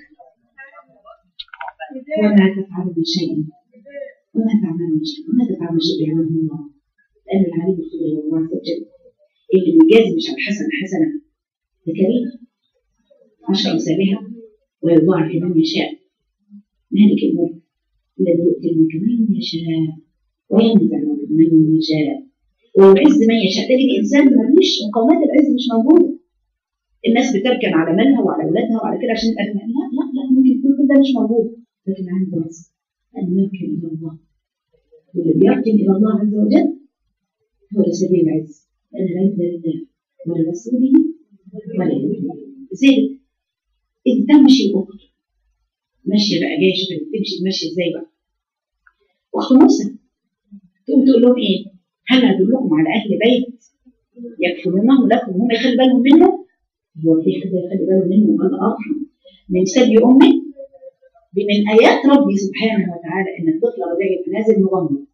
Speaker 1: وما تفعل من شيء وما تعمل من شيء وما تفعل من شيء يعلمه الله لأن العليم الخبير هو الله عز وجل اللي بيجازي مش على الحسنة حسنة ده كريم عشر أمثالها ويضاعف لمن يشاء مالك الملك الذي يؤتي الملك من يشاء وينزع الملك من يشاء ويعز من يشاء تجد انسان ملوش مقاومات العز مش موجوده الناس بتركن على مالها وعلى اولادها وعلى كده عشان الأبناء لا لا لا ممكن يكون كل ده مش موجود لكن عنده رزق ان يركن الى الله واللي بيركن الى الله عز وجل هو لسبيل العز لان العز لله ولرسوله وللمؤمنين لذلك إذ تمشي أخته ماشية بقى جاية شوف تمشي ماشية ازاي بقى أخت موسى تقوم تقول لهم إيه؟ هل أدلكم على أهل بيت يكفلونه لكم وهم يخلي بالهم منه؟ هو في حد يخلي باله منه وأنا أرحم من سبي أمه دي من آيات ربي سبحانه وتعالى إن الطفل رضيع يبقى نازل مغمض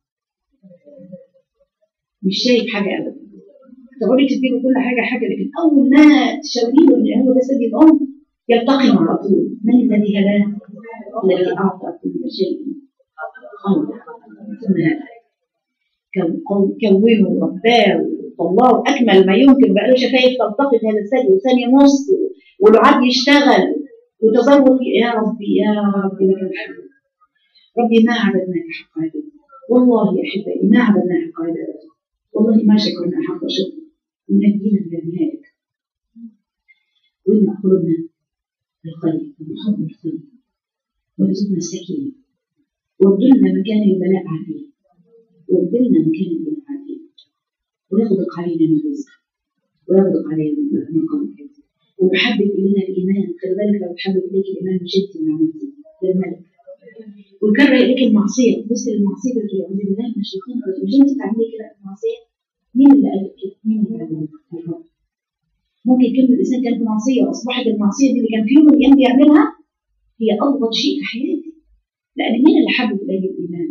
Speaker 1: مش شايف حاجة أبدا تقعدي تديله كل حاجة حاجة لكن أول ما تشاوريه إن هو ده سبي الأم يلتقم على طول من الذي هداه؟ الذي أعطى كل شيء خلقه ثم هداه كونوا رباه وطلعوا اكمل ما يمكن بقى له شفايف تلتقط هذا الثاني وثانيه نص والعاد يشتغل وتذوق يا ربي يا ربي لك الحمد ربي ما عبدناك حق عبادك والله يا احبائي ما عبدناك حق عبادك والله ما شكرنا حق شكر ونجينا من النهايه واجمع قلوبنا بالخير وبحب الخير وارزقنا السكينه وابدلنا مكان البلاء عافيه وابدلنا مكان البلاء عافيه ويغدق علينا من رزق ويغدق علينا من قلبك ويحبب الينا الايمان خلي بالك لو تحبب اليك الايمان مش انت اللي عملتي ده الملك ويكرر اليك المعصيه تبص للمعصيه كده تقول اعوذ بالله من الشيطان الرجيم مش انت بتعملي كده المعصيه مين اللي قال لك كده؟ مين اللي قال لك الرب ممكن كلمه الانسان كانت معصيه واصبحت المعصيه دي اللي كان في يوم من الايام بيعملها هي ابغض شيء في حياتي لان مين اللي حبب الي الايمان؟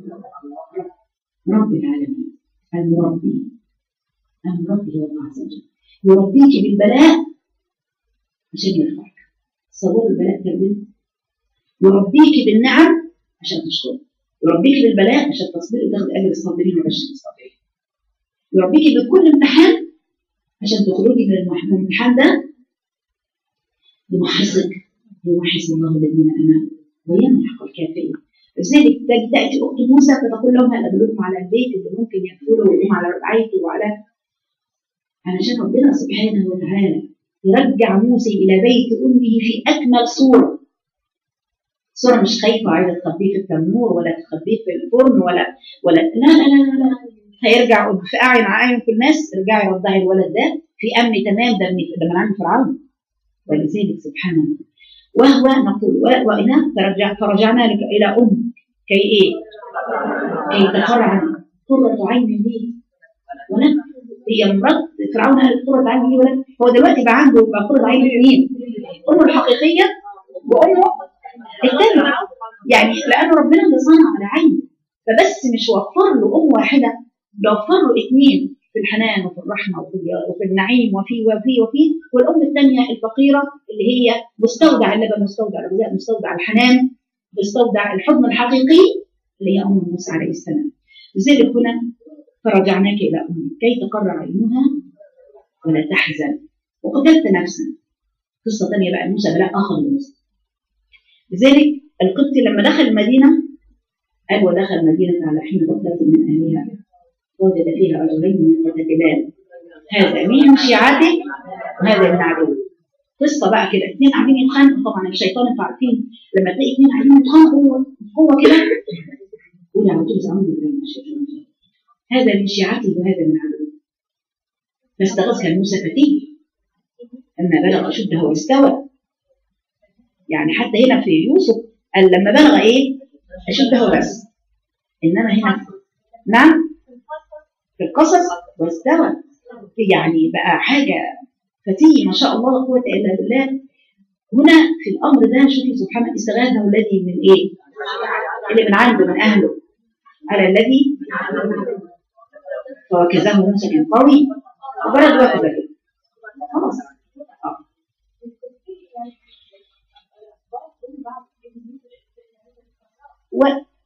Speaker 1: رب العالمين المربي المربي هو الله عز وجل يربيك بالبلاء عشان يرفعك صبور البلاء تربيه يربيك بالنعم عشان تشكر يربيك بالبلاء عشان تصبري وتاخد اجر الصابرين وبشر الصابرين يربيك بكل امتحان عشان تخرجي من المح- من الامتحان ده بمحصك يمحص الله الذين امنوا ويمحق الكافرين لذلك تج- تاتي اخت موسى فتقول لهم هل ادلكم على البيت اللي ممكن يدخلوا ويقوم على ربعيته وعلى علشان ربنا سبحانه وتعالى يرجع موسى الى بيت امه في اكمل صوره صورة مش خايفة عايزة تخبيه في التنور ولا تخبيه في الفرن ولا ولا لا لا لا لا, لا. هيرجع في أعين أعين في الناس ارجعي رضعي الولد ده في أمن تمام ده من ده من عند فرعون ولذلك سبحان الله وهو نقول و- وإذا فرجع فرجعنا لك إلى أمك كي إيه؟ كي تقر عنك قرة عين لي ولد هي مرات فرعون قالت قرة عين لي ولد هو دلوقتي بقى عنده بقى قرة عين اثنين أمه الحقيقية وأمه الثانية يعني لأن ربنا اللي صنع على عينه فبس مش وفر له أم واحدة ده وفر له اثنين في الحنان وفي الرحمة وفي, وفي النعيم وفي وفي وفي والأم الثانية الفقيرة اللي هي مستودع اللبن مستودع الغذاء مستودع الحنان مستودع الحضن الحقيقي اللي هي أم موسى عليه السلام لذلك هنا فرجعناك إلى أمك كي تقر عينها ولا تحزن وقتلت نفسا قصة ثانية بقى موسى بلاء آخر لموسى لذلك القبطي لما دخل المدينة قال ودخل المدينة على حين غفلة من أهلها وجد فيها رجلين متقتلان هذا من شيعته وهذا من عدوه قصة بقى كده اثنين قاعدين يتخانقوا طبعا الشيطان انتوا عارفين لما تلاقي اثنين قاعدين يتخانقوا هو كده قول على طول اعوذ بالله من الشيطان الرجيم. هذا من شيعته وهذا من عدوه فاستغاث كان موسى فتيه لما بلغ اشده واستوى يعني حتى هنا في يوسف قال لما بلغ ايه اشده بس انما هنا نعم في القصص واستوى يعني بقى حاجه فتي ما شاء الله لا قوه الا بالله هنا في الامر ده شوفي سبحان استغاثه الذي من ايه اللي من عنده من اهله على الذي فوكزه موسى كان قوي وبلد وكذا خلاص آه. و...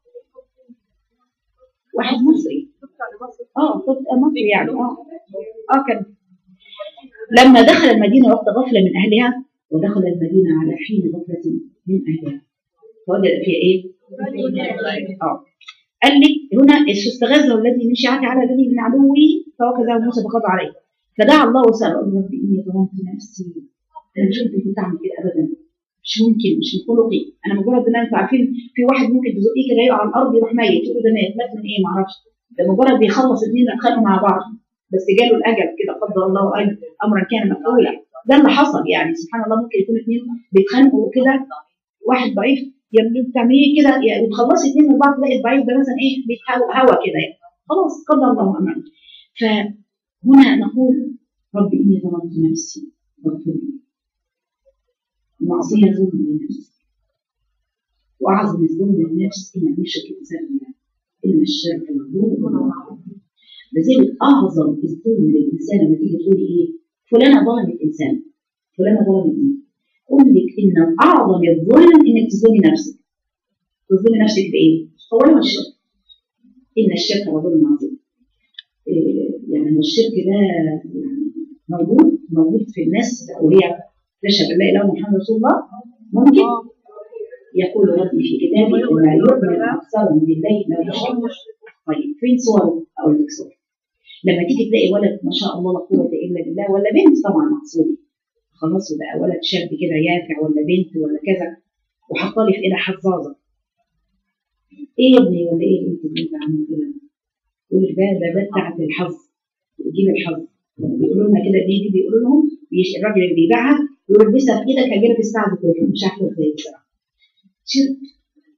Speaker 1: واحد مصري اه طب مصري يعني اه اه كان لما دخل المدينه وقت غفله من اهلها ودخل المدينه على حين غفله من اهلها فوجد فيها ايه؟ اه قال لي هنا استغاثه الذي من شيعته على الذي من عدوه فوكزه موسى فقضى عليه فدعا الله وسال ربي اني ظلمت نفسي انا مش ممكن كنت اعمل كده ابدا مش ممكن مش من خلقي انا مجرد ان انتوا عارفين في واحد ممكن تزقيه كده يقع على الارض يروح ميت تقول ده مات مات من ايه معرفش ده مجرد بيخلص اثنين اتخانقوا مع بعض بس جاله الاجل كده قدر الله أجل امرا كان مفعولا ده اللي حصل يعني سبحان الله ممكن يكون اثنين بيتخانقوا كده واحد ضعيف يعني بتعمليه كده يعني بتخلصي اثنين من بعض تلاقي الضعيف ده مثلا ايه بيتهوى هوا كده يعني خلاص قدر الله امرا فهنا نقول ربي اني ظلمت نفسي واغفر لي المعصيه ظلم للنفس واعظم الظلم للنفس ان يشرك الانسان بالله ان الشرك لظلم عظيم لذلك اعظم الظلم للانسان لما تيجي تقولي ايه فلانه ظلمت انسان فلانه ظلمت ايه اقول لك ان اعظم الظلم انك تظلمي نفسك تظلمي نفسك بايه؟ اولا الشرك ان الشرك لظلم عظيم إيه يعني الشرك ده يعني موجود موجود في الناس وهي تشهد ان لا اله الا محمد رسول الله ممكن يقول ربي في كتابه ولا يؤمن اكثرهم بالله لا يشرك طيب فين صوره؟ اقول لك صور لما تيجي تلاقي ولد ما شاء الله لا قوه الا بالله ولا بنت طبعا مقصودي خلاص وبقى ولد شاب كده يافع ولا بنت ولا كذا وحاطه لي في ايدها حظاظه ايه يا ابني ولا ايه البنت اللي انت عامله كده؟ يقول لك ده ده ده بتاعت الحظ بتجيب الحظ بيقولوا لنا كده دي دي بيقولوا لهم بيش- الراجل اللي بيبيعها يقول البسها في ايدك هجيلك الساعه بكره مش عارفه ازاي بصراحه شرك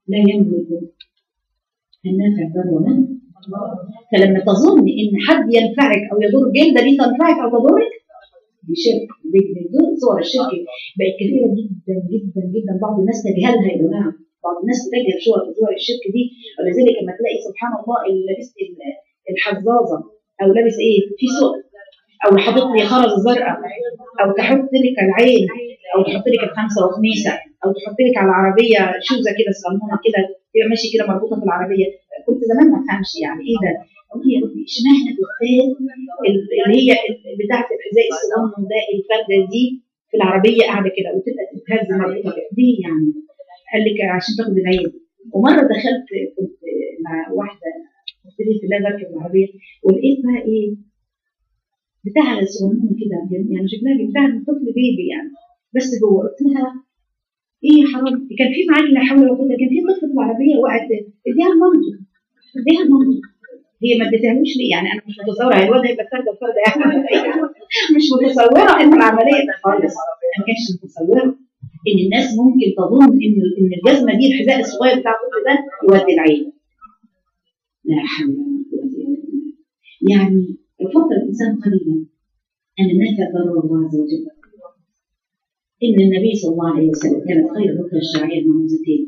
Speaker 1: لا يملك النافع ضر من فلما تظن ان حد ينفعك او يضر جلده دي تنفعك او تضرك دي شرك دي دي دول صور الشرك بقت كثيره جدا جدا جدا بعض الناس تجهلها يا جماعه بعض الناس بتجهل صور صور الشرك دي ولذلك لما تلاقي سبحان الله اللي لابس ال- الحزازه او لابس ايه في سوق او حاطط لي خرز زرقاء او تحط لك العين او تحط لك الخمسه وخميسه او تحط لك على العربيه شوزه كده صغنونه كده تبقى ماشي كده مربوطه في العربيه كنت زمان ما افهمش يعني ايه ده اقول يا ربي اشمعنى بالذات اللي هي بتاعه الحذاء الصغنن ده الفرده دي في العربيه قاعده كده وتبقى تتهز مربوطه كده ليه يعني؟ قال لك عشان تاخد العين ومره دخلت كنت مع واحده قلت لي في الله بركب العربيه ولقيت بقى ايه بتاع صغنونه كده يعني شكلها بتاع طفل بيبي يعني بس جوه قلت لها ايه يا حرام كان في معاك لا حول ولا قوه كان في طفل في العربيه وقعت اديها لمامته اديها لمامته هي ما اديتهالوش ليه يعني انا مش متصوره هي الواد هيبقى فرده فرده يعني مش متصوره ان العمليه خالص انا ما كانش متصوره ان الناس ممكن تظن ان ان الجزمه دي الحذاء الصغير بتاع الطفل ده يودي العين لا حول ولا قوه الا بالله يعني يفكر الانسان قليلا ان النافع ضرر الله عز وجل ان النبي صلى الله عليه وسلم كانت خير الركن الشرعيه المعوذتين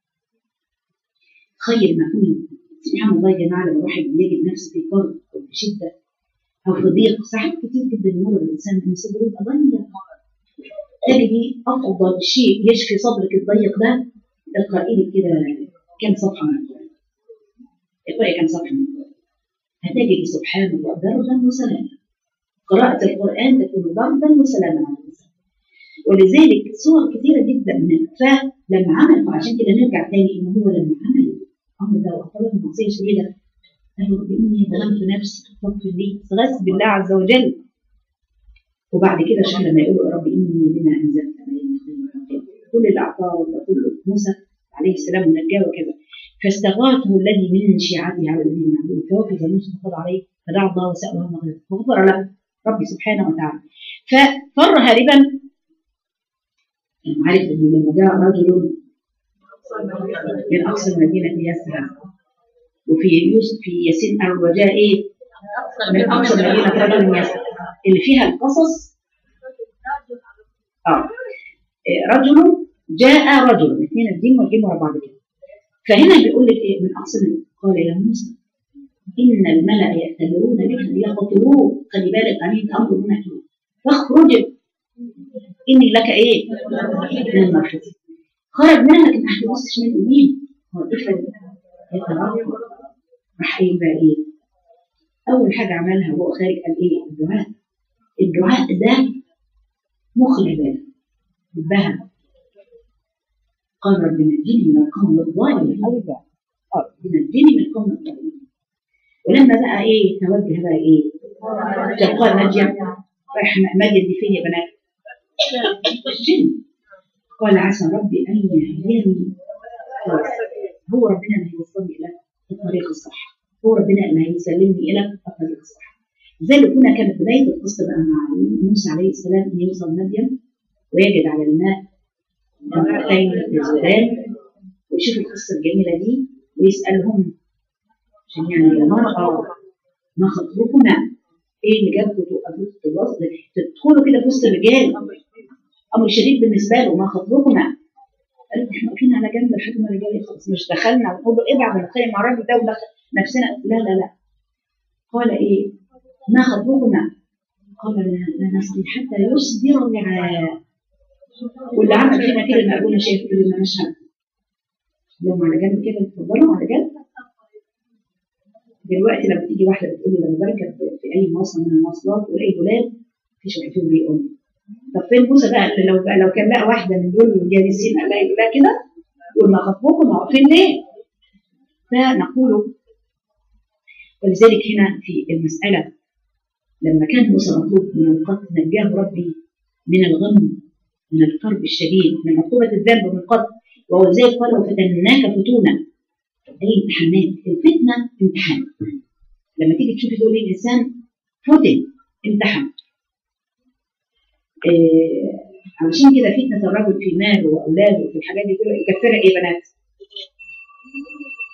Speaker 1: خير ما كنا سبحان الله يا جماعه لما الواحد يجد نفسه في كرب او في شده او في ضيق ساعات كتير جدا يمر بالانسان ان صدره يبقى ضيق تجدي افضل شيء يشفي صدرك الضيق ده اقرأي لك كده كم صفحه من القران اقرأي كم صفحه من القران هتجدي سبحان الله بردا وسلاما قراءة القرآن تكون بردا وسلاما على الإنسان ولذلك صور كثيرة جدا من فلما عمل فعشان كده نرجع تاني إن هو لما عمل الأمر ده وأعتبر معصية شديدة قال رب إني ظلمت نفسي فاغفر لي استغاث بالله عز وجل وبعد كده شوف لما يقول رب إني لما أنزلت علي من خير فقير كل اللي أعطاه ده كله موسى عليه السلام ونجاه وكذا فاستغاثه الذي من شيعته على الذي من عدوه فوقف موسى فقضى عليه فدعا الله وسأله المغفرة فغفر له ربي سبحانه وتعالى ففر هاربا عارف ان لما جاء رجل من اقصى المدينه يسرع وفي يوسف في ياسين قال وجاء ايه؟ من اقصى المدينه رجل يسرع اللي فيها القصص اه إيه، رجل جاء رجل الاثنين الدين والجيم ورا بعض كده فهنا بيقول لك ايه من اقصى قال يا موسى ان الملا يأتمرون بك ليقتلوك خلي بالك امين امر هنا فاخرج اني لك ايه؟ من المرفض خرج منها لكن ما هتبصش من يمين هو الطفل يترقب راح قايل بقى ايه؟ اول حاجه عملها وهو خارج قال ايه؟ الدعاء الدعاء ده مخ العباده حبها قال رب نجني من القوم الظالمين نجني من القوم الظالمين ولما بقى ايه توجه بقى ايه؟ تلقاء مدين رايح مدين دي فين يا بنات؟ الجن قال عسى ربي ان يهديني خلاص هو ربنا اللي هيوصلني الى الطريق الصح هو ربنا اللي هيسلمني الى الطريق الصح لذلك هنا كانت بدايه القصه بقى مع موسى عليه السلام ان يوصل مدين ويجد على الماء امرأتين يزودان ويشوف القصه الجميله دي ويسالهم عشان يعني يا مرأة ما خطبكما ايه اللي جابكم تقفوا تتواصلوا تدخلوا كده في وسط الرجال امر شديد بالنسبه له ما خطبكما قالوا احنا واقفين على جنب لحد ما الرجال يخلص مش دخلنا ونقول له ابعد من الخير مع الراجل ده ودخل نفسنا لا لا لا قال ايه ما خطبكما قال لا, لا نسقي حتى يصدر الرعاء واللي عمل فينا كده ان ابونا شايف كده ما مشهد لو على جنب كده اتفضلوا على جنب دلوقتي لما تيجي واحده بتقول لي لما بركب في اي مواصله من المواصلات والاقي ولاد مفيش واحد فيهم بيقول لي طب فين موسى بقى اللي لو بقى لو كان بقى واحده من دول جالسين الاقي لا كده يقول ما خطبكم واقفين ليه؟ فنقول ولذلك هنا في المساله لما كان موسى مطلوب من القتل نجاه ربي من الغم من الكرب الشديد من عقوبه الذنب ومن القتل وهو زي قال وفتناك فتونا اي امتحانات الفتنه امتحان لما تيجي تشوفي تقولي الانسان فتن امتحان إيه علشان كده فتنه الرجل في ماله واولاده وفي الحاجات دي كلها يكفرها ايه بنات؟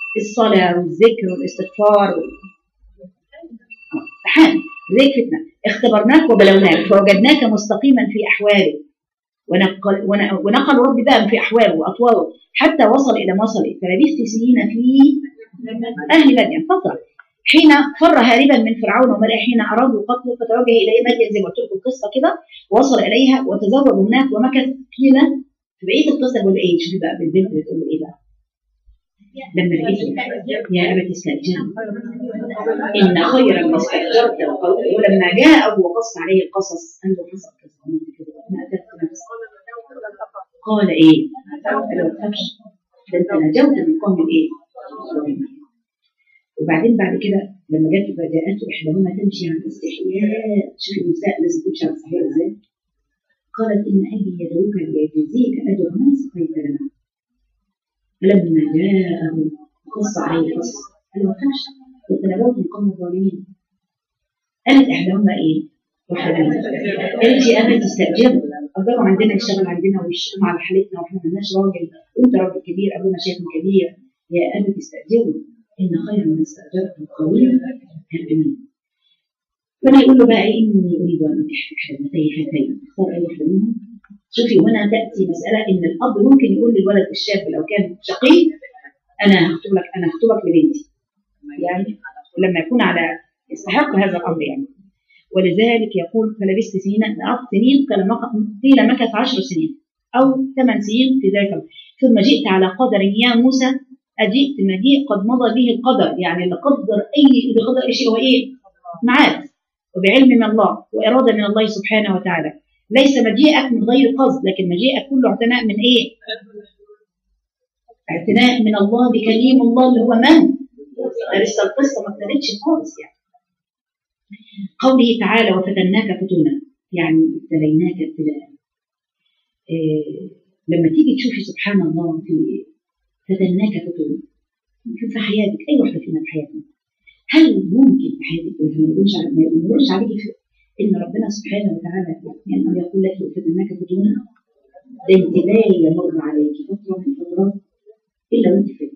Speaker 1: الصلاة والذكر والاستغفار وال... امتحان ذيك فتنة اختبرناك وبلوناك فوجدناك مستقيما في أحوالك ونقل, ون- ونقل ربي بقى في أحواله وأطواله حتى وصل إلى ما وصل فلبثت سنين في أهل مدين فترة حين فر هاربا من فرعون وملئه حين أرادوا قتله فتوجه إلى مدين زي ما قلت لكم القصة كده وصل إليها وتزوج هناك ومكث قيل في بقية القصة بيقول إيه شوفي بقى بالبنت بتقول له إيه بقى لما لقيته يا أبت استأجر إن خير ما استأجرت القوي ولما جاء أبو وقص عليه القصص عنده حصل كذا عملت كذا أنا أتت نفسي قال إيه؟ قال ما تخافش ده أنت نجوت من قوم الإيه؟ وبعدين بعد كده لما جت فجاءته إحداهما تمشي على الاستحياء شوف النساء لازم تمشي على الاستحياء إزاي؟ قالت إن أبي يدعوك ليجزيك أجر ما سقيت لنا فلما جاءه قص عليه القصص قال ما تخافش كنت نجوت من قوم الظالمين قالت إحداهما إيه؟ واحدة منهم قالت يا أبا تستأجروا أجروا عندنا يشتغل عندنا ويشتغل على حالتنا وإحنا مالناش راجل وأنت راجل كبير أبونا شيخ كبير يا أبا تستأجروا إن خير من استأجرت القوي الأمين فأنا يقول له بقى إيه إني أريد أن أنكح حدمتي هاتين اختار أي واحدة منهم شوفي هنا تأتي مسألة إن الأب ممكن يقول للولد الشاب لو كان شقي أنا هخطب لك أنا هخطبك لبنتي يعني لما يكون على يستحق هذا الأمر يعني ولذلك يقول فلبست سنين أربع سنين قيل مك- قيل مكث عشر سنين أو ثمان سنين في ذلك الأمر. ثم جئت على قدر يا موسى أجئت مجيء قد مضى به القدر يعني اللي قدر أي اللي قدر أي شيء هو إيه؟ معاد وبعلم من الله وإرادة من الله سبحانه وتعالى ليس مجيئك من غير قصد لكن مجيئك كله اعتناء من إيه؟ اعتناء من الله بكليم الله اللي هو من؟ ده لسه القصة ما ابتدتش خالص يعني قوله تعالى وفتناك فتونا يعني ابتليناك ابتلاء إيه لما تيجي تشوفي سبحان الله في فتناك فتونا ممكن في حياتك اي واحده فينا في حياتنا هل ممكن في حياتك ما يقولش على- ما يمرش عليك في- ان ربنا سبحانه وتعالى يعني انه يقول لك فتناك فتونا ده انت لا يمر عليك فتره من الفترات الا وانت فين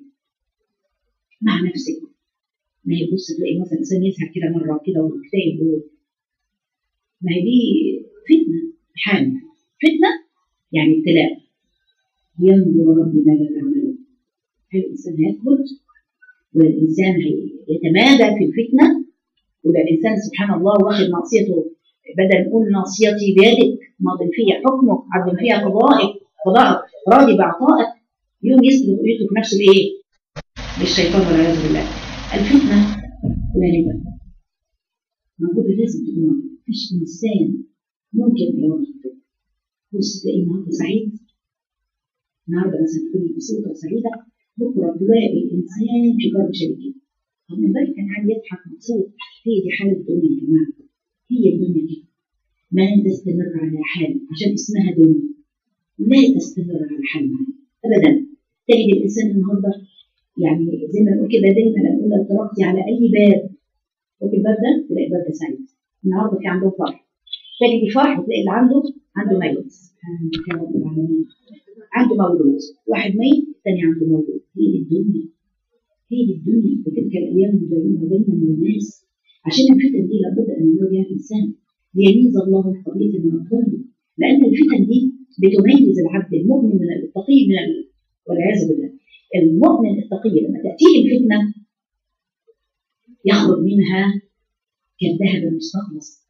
Speaker 1: مع نفسك ما هي بص تلاقي مثلا انسان يزهق كده مره كده ويكتئب و- ما هي دي فتنه حال فتنه يعني ابتلاء ينظر ربي ماذا تعملون هل الانسان هيثبت والانسان يتمادى في الفتنه ويبقى الانسان سبحان الله واخد معصيته بدل نقول ناصيتي بيدك ماض فيها حكمك عدل فيها قضائك قضاءك راضي بعطائك يوم يسلك يترك نفسه لايه؟ للشيطان والعياذ بالله الفتنه وارده موجوده لازم تكون موجوده مفيش انسان ممكن يواجه الفتنه بص تلاقي النهارده سعيد النهارده مثلا تكوني مبسوطه وسعيده بكره تلاقي الانسان في كرب شديد جدا طب امبارح كان قاعد يضحك مبسوط هي دي حاله الدنيا يا جماعه هي الدنيا كده ما لن تستمر على حال عشان اسمها دنيا لا تستمر على حال معين ابدا تجد الانسان النهارده يعني زي ما نقول كده دايما نقول لو طرقتي على اي باب وفي الباب ده تلاقي الباب ده سعيد النهارده في عنده فرح تجدي فرح وتلاقي اللي عنده عنده ميت سبحانك يا رب العالمين عنده مولود واحد ميت الثاني عنده مولود هي دي الدنيا هي دي الدنيا وتلك الايام نداولها بين الناس عشان الفتن دي لابد ان يمر بها الانسان ليميز الله الخبيث من الطيب لان الفتن دي بتميز العبد المؤمن من التقي من ال... والعياذ بالله المؤمن التقي لما تاتيه الفتنه يخرج منها كالذهب المستخلص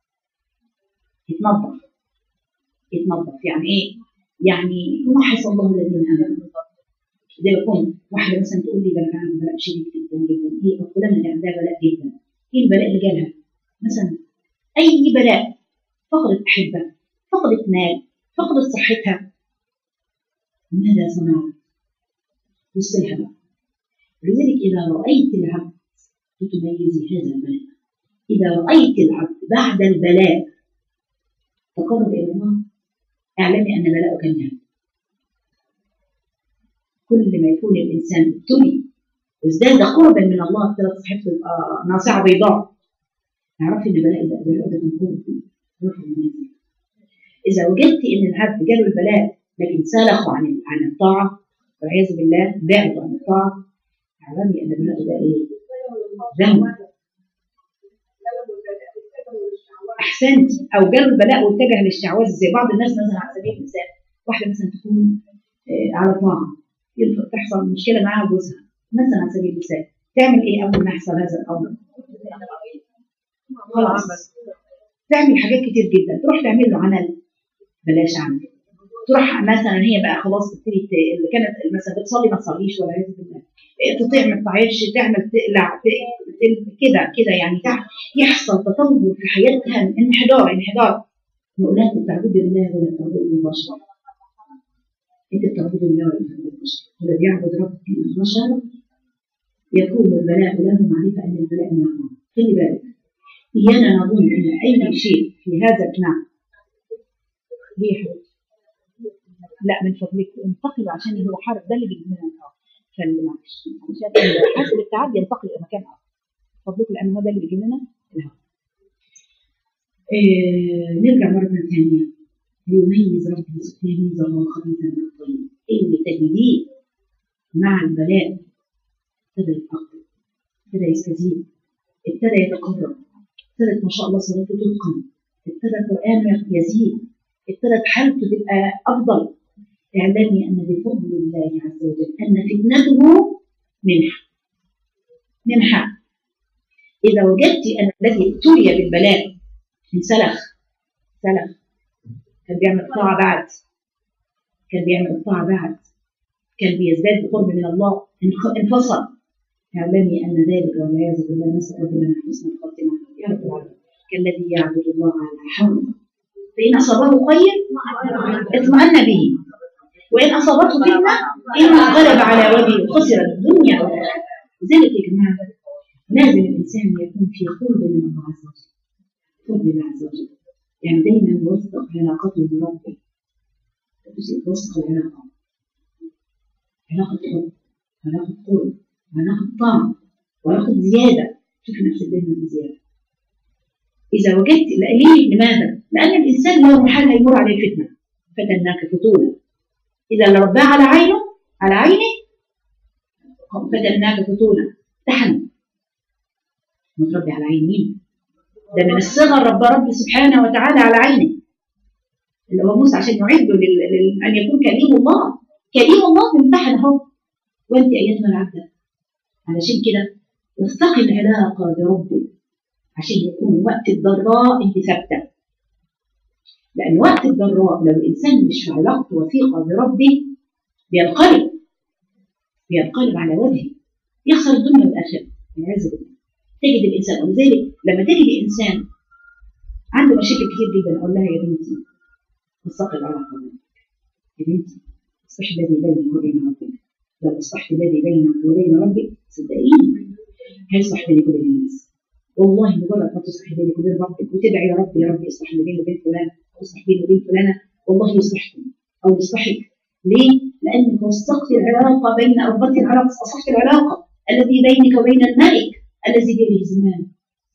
Speaker 1: يتنظف يتنظف يعني ايه؟ يعني يمحص الله الذين امنوا زي ما يكون واحده مثلا تقول لي ده انا عندي بلاء شديد جدا جدا ايه او فلانه اللي عندها بلاء جدا ايه البلاء اللي جالها؟ مثلا اي بلاء فقدت احبه فقدت مال فقدت صحتها ماذا صنعت؟ بص لها بقى لذلك اذا رايت العبد تتميزي هذا البلاء اذا رايت العبد بعد البلاء تقرب الى الله اعلمي ان بلاءه كان هذا كل ما يكون الانسان ابتلي وازداد قربا من الله ابتلت صحته تبقى ناصعه بيضاء اعرفي ان بلاء ده بلاء ده من قوه رفع المنازل اذا وجدت ان العبد جاله البلاء لكن سلخوا عن عن الطاعه والعياذ بالله بعدوا عن الطاعه اعلمي ان بلاء ده ايه؟ ذنب احسنت او جاله البلاء واتجه للشعوذه زي بعض الناس مثلا على سبيل المثال واحده مثلا تكون آه، على طاعه يلف- تحصل مشكله معاها جوزها مثلا على سبيل المثال تعمل ايه اول ما يحصل هذا الامر؟ خلاص تعمل حاجات كتير جدا تروح تعمل له عمل بلاش عمل تروح مثلا هي بقى خلاص تبتدي ت- اللي كانت مثلا بتصلي ما تصليش ولا عايزه بالله إيه، تطيع ما تطيعش تعمل تقلع ت- ت- كده كده يعني تع- يحصل تطور في حياتها انحدار انحدار نقول لها انت بتعبدي الله ولا بتعبدي البشر انت بتعبدي الله ولا بتعبدي البشر ولا بيعبد رب البشر يكون البلاء له معرفه ان البلاء من الله خلي بالك إيانا نظن أن أي شيء في هذا نعم ليه يا حبيبتي؟ لا من فضلك انتقلوا عشان هو حرب ده اللي بيجي لنا النهارده فاللي معلش أنا شايفة إن حسب التعب ينتقل إلى مكان آخر فضلكم لأن هو ده اللي بيجي لنا النهارده إيه نرجع مرة ثانية ليميز ربي يميز الله خبيثا من الطيب اللي تجديه مع البلاء ابتدى يتأقلم ابتدى يستجيب ابتدى يتقرب ابتدت ما شاء الله صلاته تتقن ابتدى القرآن يزيد ابتدت حالته تبقى أفضل اعلمي أن بفضل الله عز وجل أن فتنته منحة منحة إذا وجدت أن الذي ابتلي بالبلاء انسلخ سلخ كان بيعمل طاعة بعد كان بيعمل الطاعة بعد كان بيزداد بقرب من الله انخ- انفصل اعلمي أن ذلك والعياذ بالله نسأل ربنا حسن الخاتمة يا رب العالمين كالذي يعبد الله على حول فإن أصابه خير اطمأن به وإن أصابته فتنة انقلب على وجهه خسر الدنيا والآخرة لذلك يا جماعة لازم الإنسان يكون في قرب من الله عز وجل قرب الله عز وجل يعني دايما يوثق علاقته بربه يوثق العلاقة علاقة حب علاقة قرب علاقة طاعة وعلاقة زيادة شوف نفسك دايما بزيادة إذا وجدت ليه لماذا؟ لأن الإنسان له محل هيمر عليه فتنة فتناك فتونا إذا اللي رباه على عينه على عينه فتناك فتونا تحن متربي على عين مين؟ ده من الصغر ربى ربي سبحانه وتعالى على عينه اللي هو موسى عشان يعده لل... لل... أن يكون كريم الله كريم الله بيمتحن أهو وأنت أيتها العبدة علشان كده وثقي العلاقة بربك عشان يكون وقت الضراء انت ثابته لان وقت الضراء لو الانسان مش في علاقته وثيقه بربه بينقلب بينقلب على وجهه يخسر الدنيا والاخره والعياذ بالله تجد الانسان ولذلك لما تجد انسان عنده مشاكل كتير جدا اقول لها يا بنتي وثقي العلاقه بربك يا بنتي اصلح الذي بينك وبين ربك لو اصلحت الذي بينك وبين ربك صدقيني هيصلح بينك وبين الناس والله مجرد ما تصلح بينك وبين ربك وتدعي يا رب يا رب يصلح لي بيني وبين فلان يصلح بيني وبين فلانه والله يصلحكم او يصلحك ليه؟ لانك وثقت العلاقه بين ربطت العلاقه اصلحت العلاقه الذي بينك وبين الملك الذي بيده زمان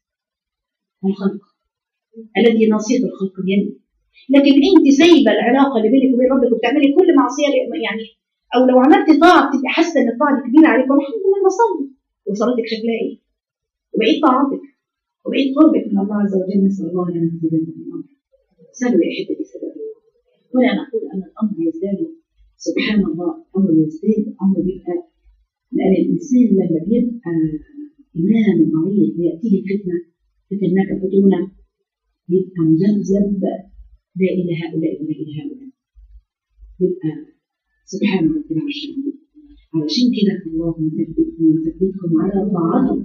Speaker 1: الخلق الذي نصيب الخلق بيده لكن انت سايبه العلاقه اللي بينك وبين ربك وبتعملي كل معصيه يعني او لو عملت طاعه بتبقى حاسه ان الطاعه دي كبيره عليك والحمد لله بصلي وصلاتك شكلها ايه؟ وبقيت طاعتك وبقيت قربك من الله عز وجل نسال الله ان نهدي بينكم الامر سلوا يا احبتي سلوا ولا نقول ان الامر يزداد سبحان الله الامر يزداد الامر بيبقى لان الانسان لما بيبقى ايمان ضعيف وياتيه الفتنه فتناك فتونه بيبقى مذبذب لا الى هؤلاء ولا الى هؤلاء بيبقى سبحان رب العرش العظيم علشان كده اللهم ثبتني وثبتكم على طاعتك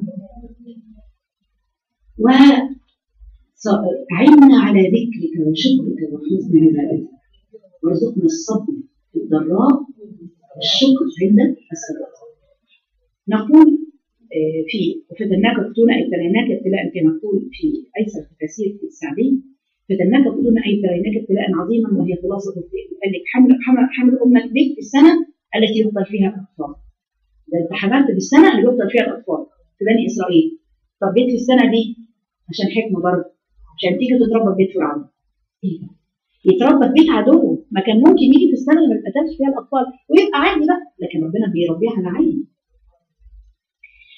Speaker 1: وعنا على ذكرك وشكرك وحسن عبادتك وارزقنا الصبر في الضراء والشكر عند السراء نقول في وفتناك فتونا ابتليناك ابتلاء كما نقول في ايسر التفاسير في السعدي فتناك فتونا اي ابتليناك ابتلاء عظيما وهي خلاصه قال لك حمل حمل حمل امك بك في السنه التي يفضل فيها الاطفال ده انت حملت في السنه اللي يفضل فيها الاطفال في بني اسرائيل طب جيت في السنه دي عشان حكمه برضه عشان تيجي تتربى في بيت فرعون ايه يتربى في بيت عدوه ما كان ممكن يجي في السنه اللي ما اتقتلش فيها الاطفال ويبقى عادي بقى لكن ربنا بيربيها على عينه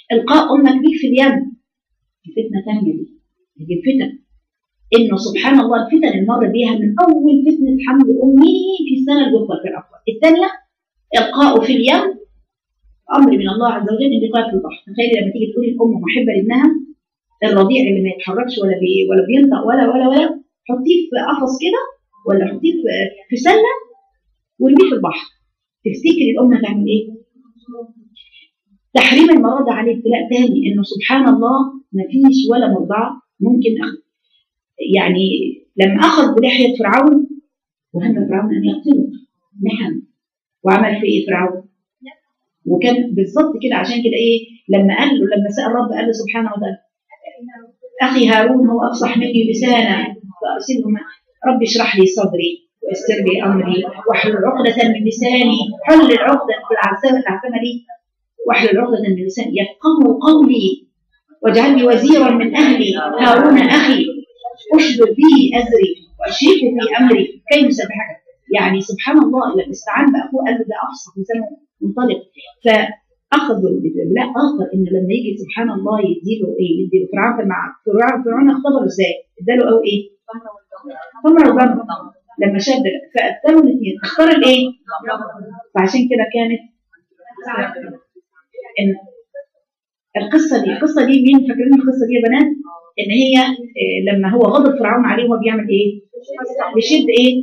Speaker 3: القاء امك بيك في اليم دي فتنه ثانيه دي دي الفتن انه سبحان الله الفتن اللي مر بيها من اول فتنه حمل امه في السنه الاولى في الاطفال الثانيه القاء في اليم امر من الله عز وجل القاء في البحر تخيلي لما تيجي تقولي الام محبه لابنها الرضيع اللي ما يتحركش ولا بي ولا بينطق ولا ولا ولا حطيه في قفص كده ولا حطيه في في سله وارميه في البحر تفتكري الام هتعمل ايه؟ تحريم المرض عليه ابتلاء تاني انه سبحان الله ما فيش ولا مرضعه ممكن أخ... يعني لما اخذ بلحيه فرعون وهم فرعون ان يقتله محن وعمل في ايه فرعون؟ وكان بالظبط كده عشان كده ايه لما قال له لما سال رب قال له سبحانه وتعالى اخي هارون هو افصح مني لسانا فارسله معي رب اشرح لي صدري ويسر لي امري واحلل عقدة من لساني حل العقدة في العاصمة العاصمة دي واحلل عقدة من لساني يفقهوا قولي واجعل لي وزيرا من اهلي هارون اخي اشدد به ازري واشركه في امري كي نسبحك يعني سبحان الله لما استعان باخوه قال له ده افصح لسانه منطلق فاخذوا لا اخر ان لما يجي سبحان الله يديله ايه يديله فرعون مع فرعون فرعون اختبره ازاي؟ اداله او ايه؟ تمر وجمر لما شد فاداله الاثنين اختار الايه؟ فعشان كده كانت ان القصه دي القصه دي مين فاكرين القصه دي يا بنات؟ ان هي إيه لما هو غضب فرعون عليه وهو بيعمل ايه؟ بيشد ايه؟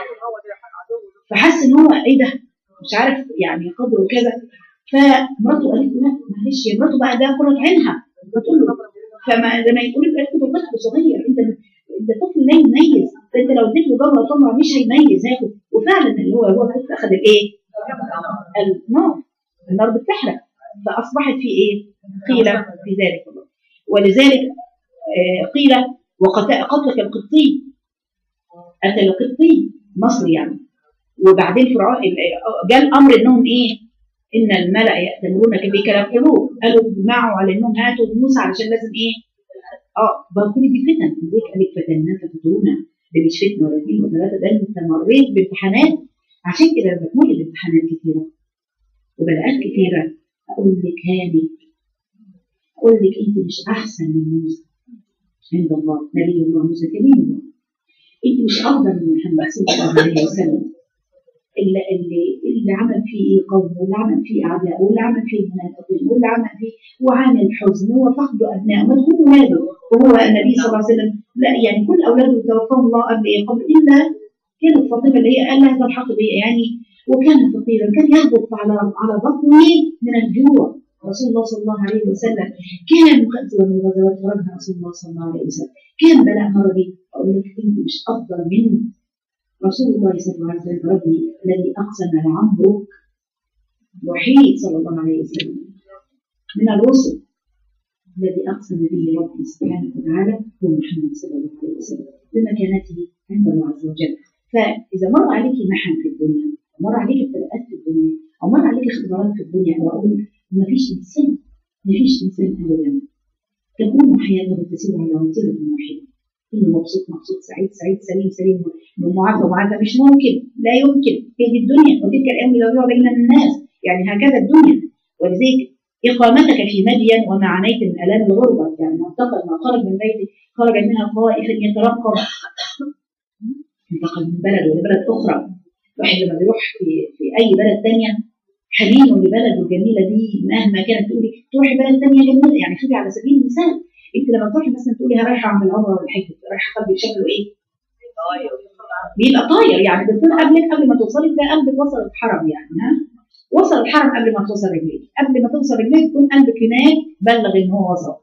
Speaker 3: فحس ان هو ايه ده؟ مش عارف يعني قدره وكذا فمراته قالت له لا معلش يا مراته بقى ده قرة عينها بتقول له فما لما يقول لك انت طفل صغير انت انت طفل لا يميز انت لو اديت له جمله تمره مش هيميز هياخد وفعلا اللي هو هو الطفل اخذ الايه؟ النار النار بتحرق فاصبحت في ايه؟ قيل في ذلك الله ولذلك آه قيل وقتلك القبطي قتل القبطي مصري يعني وبعدين فرعون جاء الامر انهم ايه؟ ان الملا ياتمرونك بك يقتلوه قالوا اجمعوا على انهم هاتوا موسى علشان لازم ايه؟ اه بقى كل دي فتن لذلك قال لك فتناك فتنونا ده مش فتنه ولا اثنين ولا ثلاثه ده انت مريت بامتحانات عشان كده لما تمر بامتحانات كثيره وبلاءات كثيره اقول لك هاني اقول لك انت مش احسن من موسى عند الله نبي الله موسى كريم الله انت مش افضل من محمد صلى الله عليه وسلم اللي اللي اللي عمل فيه ايه قوم واللي عمل فيه اعداء واللي عمل فيه منافقين واللي عمل فيه وعامل حزن وفقد ابنائه مدخول ولاده وهو النبي صلى الله عليه وسلم لا يعني كل اولاده توفاهم الله قبل ايه قبل الا كانت فاطمه اللي هي قال لها تلحق بي يعني وكان فقيرا كان يهبط على على بطنه من الجوع رسول الله صلى الله عليه وسلم كان مغزوة من غزوات فرجها رسول الله صلى الله عليه وسلم كان بلاء مرضي اقول لك انت مش افضل منه رسول الله صلى الله عليه وسلم ربي الذي أقسم لعمرك وحيد صلى الله عليه وسلم من الرسل الذي أقسم به ربي سبحانه وتعالى هو محمد صلى الله عليه وسلم بمكانته عند الله عز وجل فإذا مر عليك محن في الدنيا ومر عليك ابتلاءات في الدنيا أو مر عليك اختبارات في الدنيا أو أقول ما فيش إنسان ما فيش إنسان أبدا تكون حياته تسير على وتيرة واحدة انه مبسوط مبسوط سعيد سعيد سليم سليم معافى معافى مش ممكن لا يمكن هي دي الدنيا وتلك الايام نداولها بين الناس يعني هكذا الدنيا ولذلك اقامتك في مدين وما عانيت من الام الغربه يعني ما انتقل ما خرج من بيته خرج منها خائفا يترقب انتقل من بلد لبلد اخرى الواحد لما بيروح في, في اي بلد ثانيه حنينه لبلده الجميله دي مهما كانت تقولي تروحي بلد ثانيه جميله يعني خذي على سبيل المثال انت لما تروحي مثلا تقولي رايحه اعمل عمره ولا حاجه رايحه قلبك شكله ايه؟ بيبقى طاير يعني بتكون قبلك قبل ما توصلي تلاقي قلبك وصل الحرم يعني ها وصل الحرم قبل ما توصل رجليك قبل ما توصل رجليك يكون قلبك هناك بلغ ان هو وصل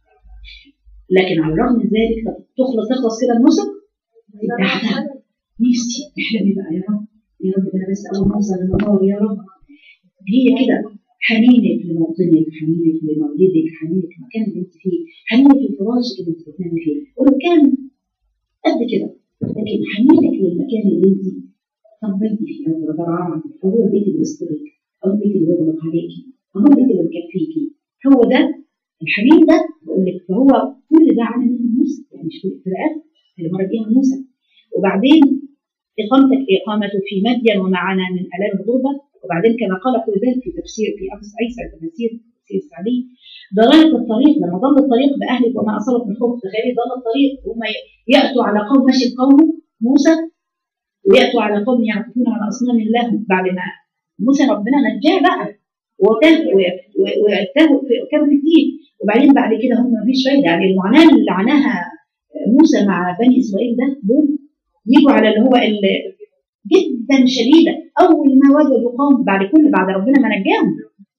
Speaker 3: لكن على الرغم من ذلك تخلص تخلص كده النسك تحتها نفسي احلمي بقى يا رب يا رب انا بس اول ما اوصل المطار يا رب هي كده حنينك لموطنك حنينك لمولدك حنينك المكان اللي انت فيه حنينك لفراشك اللي انت بتنامي فيه ولو كان قد كده لكن حنينك للمكان اللي انت تربيتي فيه او ترعاه هو البيت اللي يسترك او البيت اللي يغلق عليكي او البيت اللي مكفيكي هو ده الحنين ده بقول لك فهو كل ده عمل من موسى يعني مش كل الابتلاءات اللي مر بيها موسى وبعدين إقامتك إقامته في مدين ومعنا من آلام الغربة وبعدين كما قال كل ذلك في تفسير في أقصى أيسر تفسير تفسير السعدي ضلالة الطريق لما ضل الطريق بأهلك وما أصابك من خوف تخيلي ضل الطريق هم يأتوا على قوم ماشي القوم موسى ويأتوا على قوم يعكفون على أصنام الله بعد ما موسى ربنا نجاه بقى وكانوا في الدين وبعدين بعد كده هم مفيش فايده يعني المعاناه اللي عاناها موسى مع بني اسرائيل ده دول يجوا على اللي هو اللي جدا شديده اول ما وجدوا قوم بعد كل بعد ربنا ما نجاهم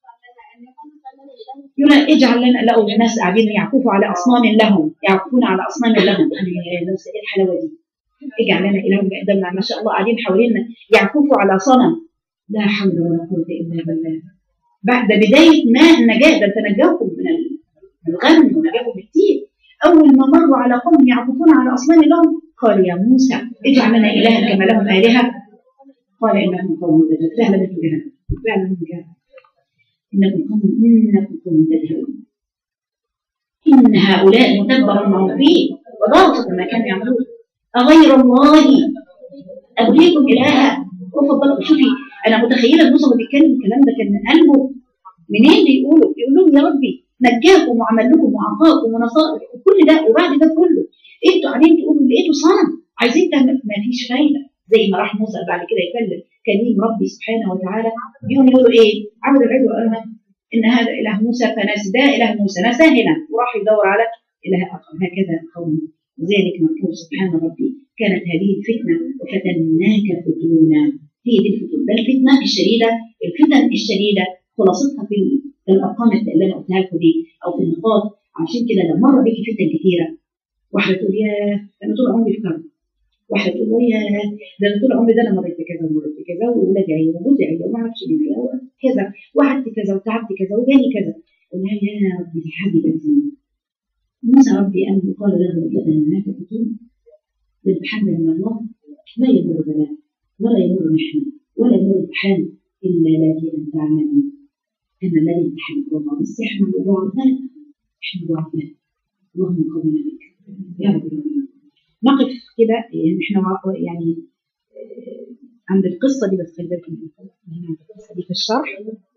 Speaker 3: يقول اجعل لنا لقوا الناس قاعدين يعكفوا على اصنام لهم يعكفون على اصنام لهم ايه الحلاوه دي اجعل لنا اله قدامنا ما شاء الله قاعدين حوالينا يعكفوا على صنم لا حول ولا قوه الا بالله بعد بدايه ما النجاه ده انت نجاكم من الغم ونجاكم بالتين اول ما مروا على قوم يعكفون على اصنام لهم قالوا يا موسى اجعل لنا الها كما لهم الهه قال انهم قوم تجهلون فعلا من جهنم فعلا من جهنم انكم قوم انكم قوم تجهلون ان هؤلاء متبر ما فيه وضاغط ما كانوا يعملون اغير الله ابغيكم الها وفضلكم شوفي انا متخيله موسى وهو بيتكلم الكلام ده كان من قلبه منين بيقولوا؟ بيقول لهم يا ربي نجاكم وعمل لكم وعطاكم ونصركم وكل ده وبعد ده كله انتوا قاعدين تقولوا لقيتوا صنم عايزين تعمل ما فيش فايده زي ما راح موسى بعد كده يكلم كليم ربي سبحانه وتعالى يوم يقولوا ايه؟ عبد العجل قال ان هذا اله موسى فناس ده اله موسى نساه هنا وراح يدور على اله اخر هكذا قوم وذلك مكتوب سبحان ربي كانت هذه الفتنه وفتناك فتونا هي دي الفتن ده الفتنه الشديده الفتن الشديده خلاصتها في الارقام اللي انا قلتها لكم دي او في النقاط عشان كده لما مر بيكي فتن كثيره واحده تقول يا انا طول عمري في كرم واحده تقول يا ده انا طول عمري ده انا مريت بكذا ومريت بكذا وولادي عيا وجوزي عيا وما اعرفش مين عيا كذا وقعدت كذا وتعبت كذا وجالي كذا قول لها يا ربي حبيبتي موسى ربي ان قال له بدل هناك فتون بالحمد من الله لا يمر بلاء ولا يمر نحن ولا يمر امتحان الا لك ان تعلمي ان الذي امتحن الله بس احنا ضعفاء احنا ضعفاء اللهم قوينا بك يا رب العالمين نقف كده يعني احنا يعني عند القصه دي بس خلي بالك من القصه دي في الشرح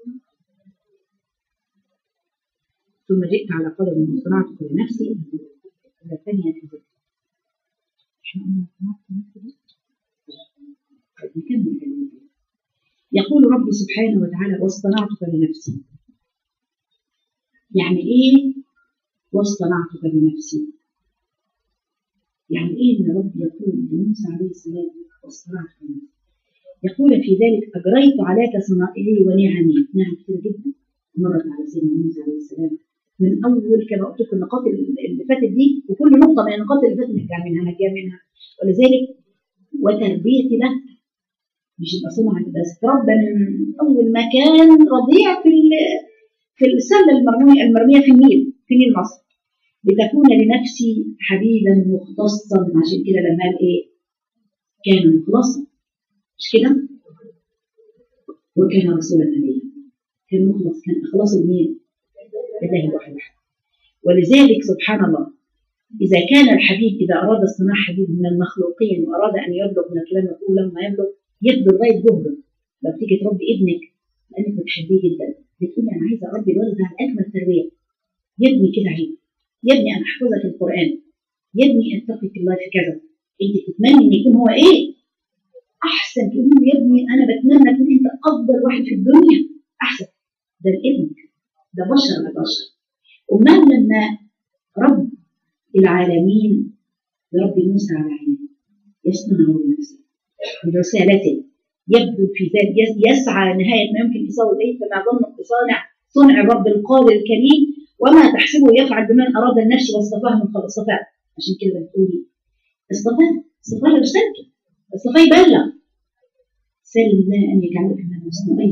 Speaker 3: ثم جئت على قدم وصنعت لنفسي الثانية في ذلك احنا قلنا صنعت لنفسي نكمل كلمة يقول ربي سبحانه وتعالى واصطنعتك لنفسي يعني ايه واصطنعتك لنفسي يعني ايه ان ربي يقول لموسى عليه السلام واصطنعتك لنفسي يقول في ذلك اجريت عليك صنائعي ونعمي نعم كثير جدا مرت على سيدنا موسى عليه السلام من اول كما قلت لكم النقاط اللي فاتت دي وكل نقطه من النقاط اللي فاتت نرجع منها نرجع منها ولذلك وتربيه له مش يبقى صنع بس تربى من اول ما كان رضيع في في السله المرميه المرميه في النيل في نيل مصر لتكون لنفسي حبيبا مختصا عشان كده لما قال ايه كان مخلصا مش كده وكان رسولا نبيا كان مخلص كان اخلاصه لمين لله الواحد ولذلك سبحان الله إذا كان الحبيب إذا أراد اصطناع حبيب من المخلوقين وأراد أن يبلغ من الكلام يقول لما يبلغ يبلغ لغاية جهده لو تيجي تربي ابنك لأنك بتحبيه جدا بتقولي أنا عايزة أربي الولد ده على أجمل تربية يا ابني كده عيب يا ابني أنا أحفظك القرآن يا ابني أتقك الله في كذا أنت بتتمني إن يكون هو إيه؟ أحسن تقولي له يا ابني أنا بتمنى تكون أنت أفضل واحد في الدنيا أحسن ده الابن ده بشر لبشر أمال لما رب العالمين برب موسى على عينه يصنع لنفسه برسالته يبدو في ذلك يسعى نهاية ما يمكن إيصاله إليه فما ظن بصانع صنع الرب القادر الكريم وما تحسبه يفعل بمن أراد النفس واصطفاه من خلق اصطفاه عشان كده بتقولي اصطفاه اصطفاه رسالته اصطفاه يبلغ سل الله أن يجعلك من المصنعين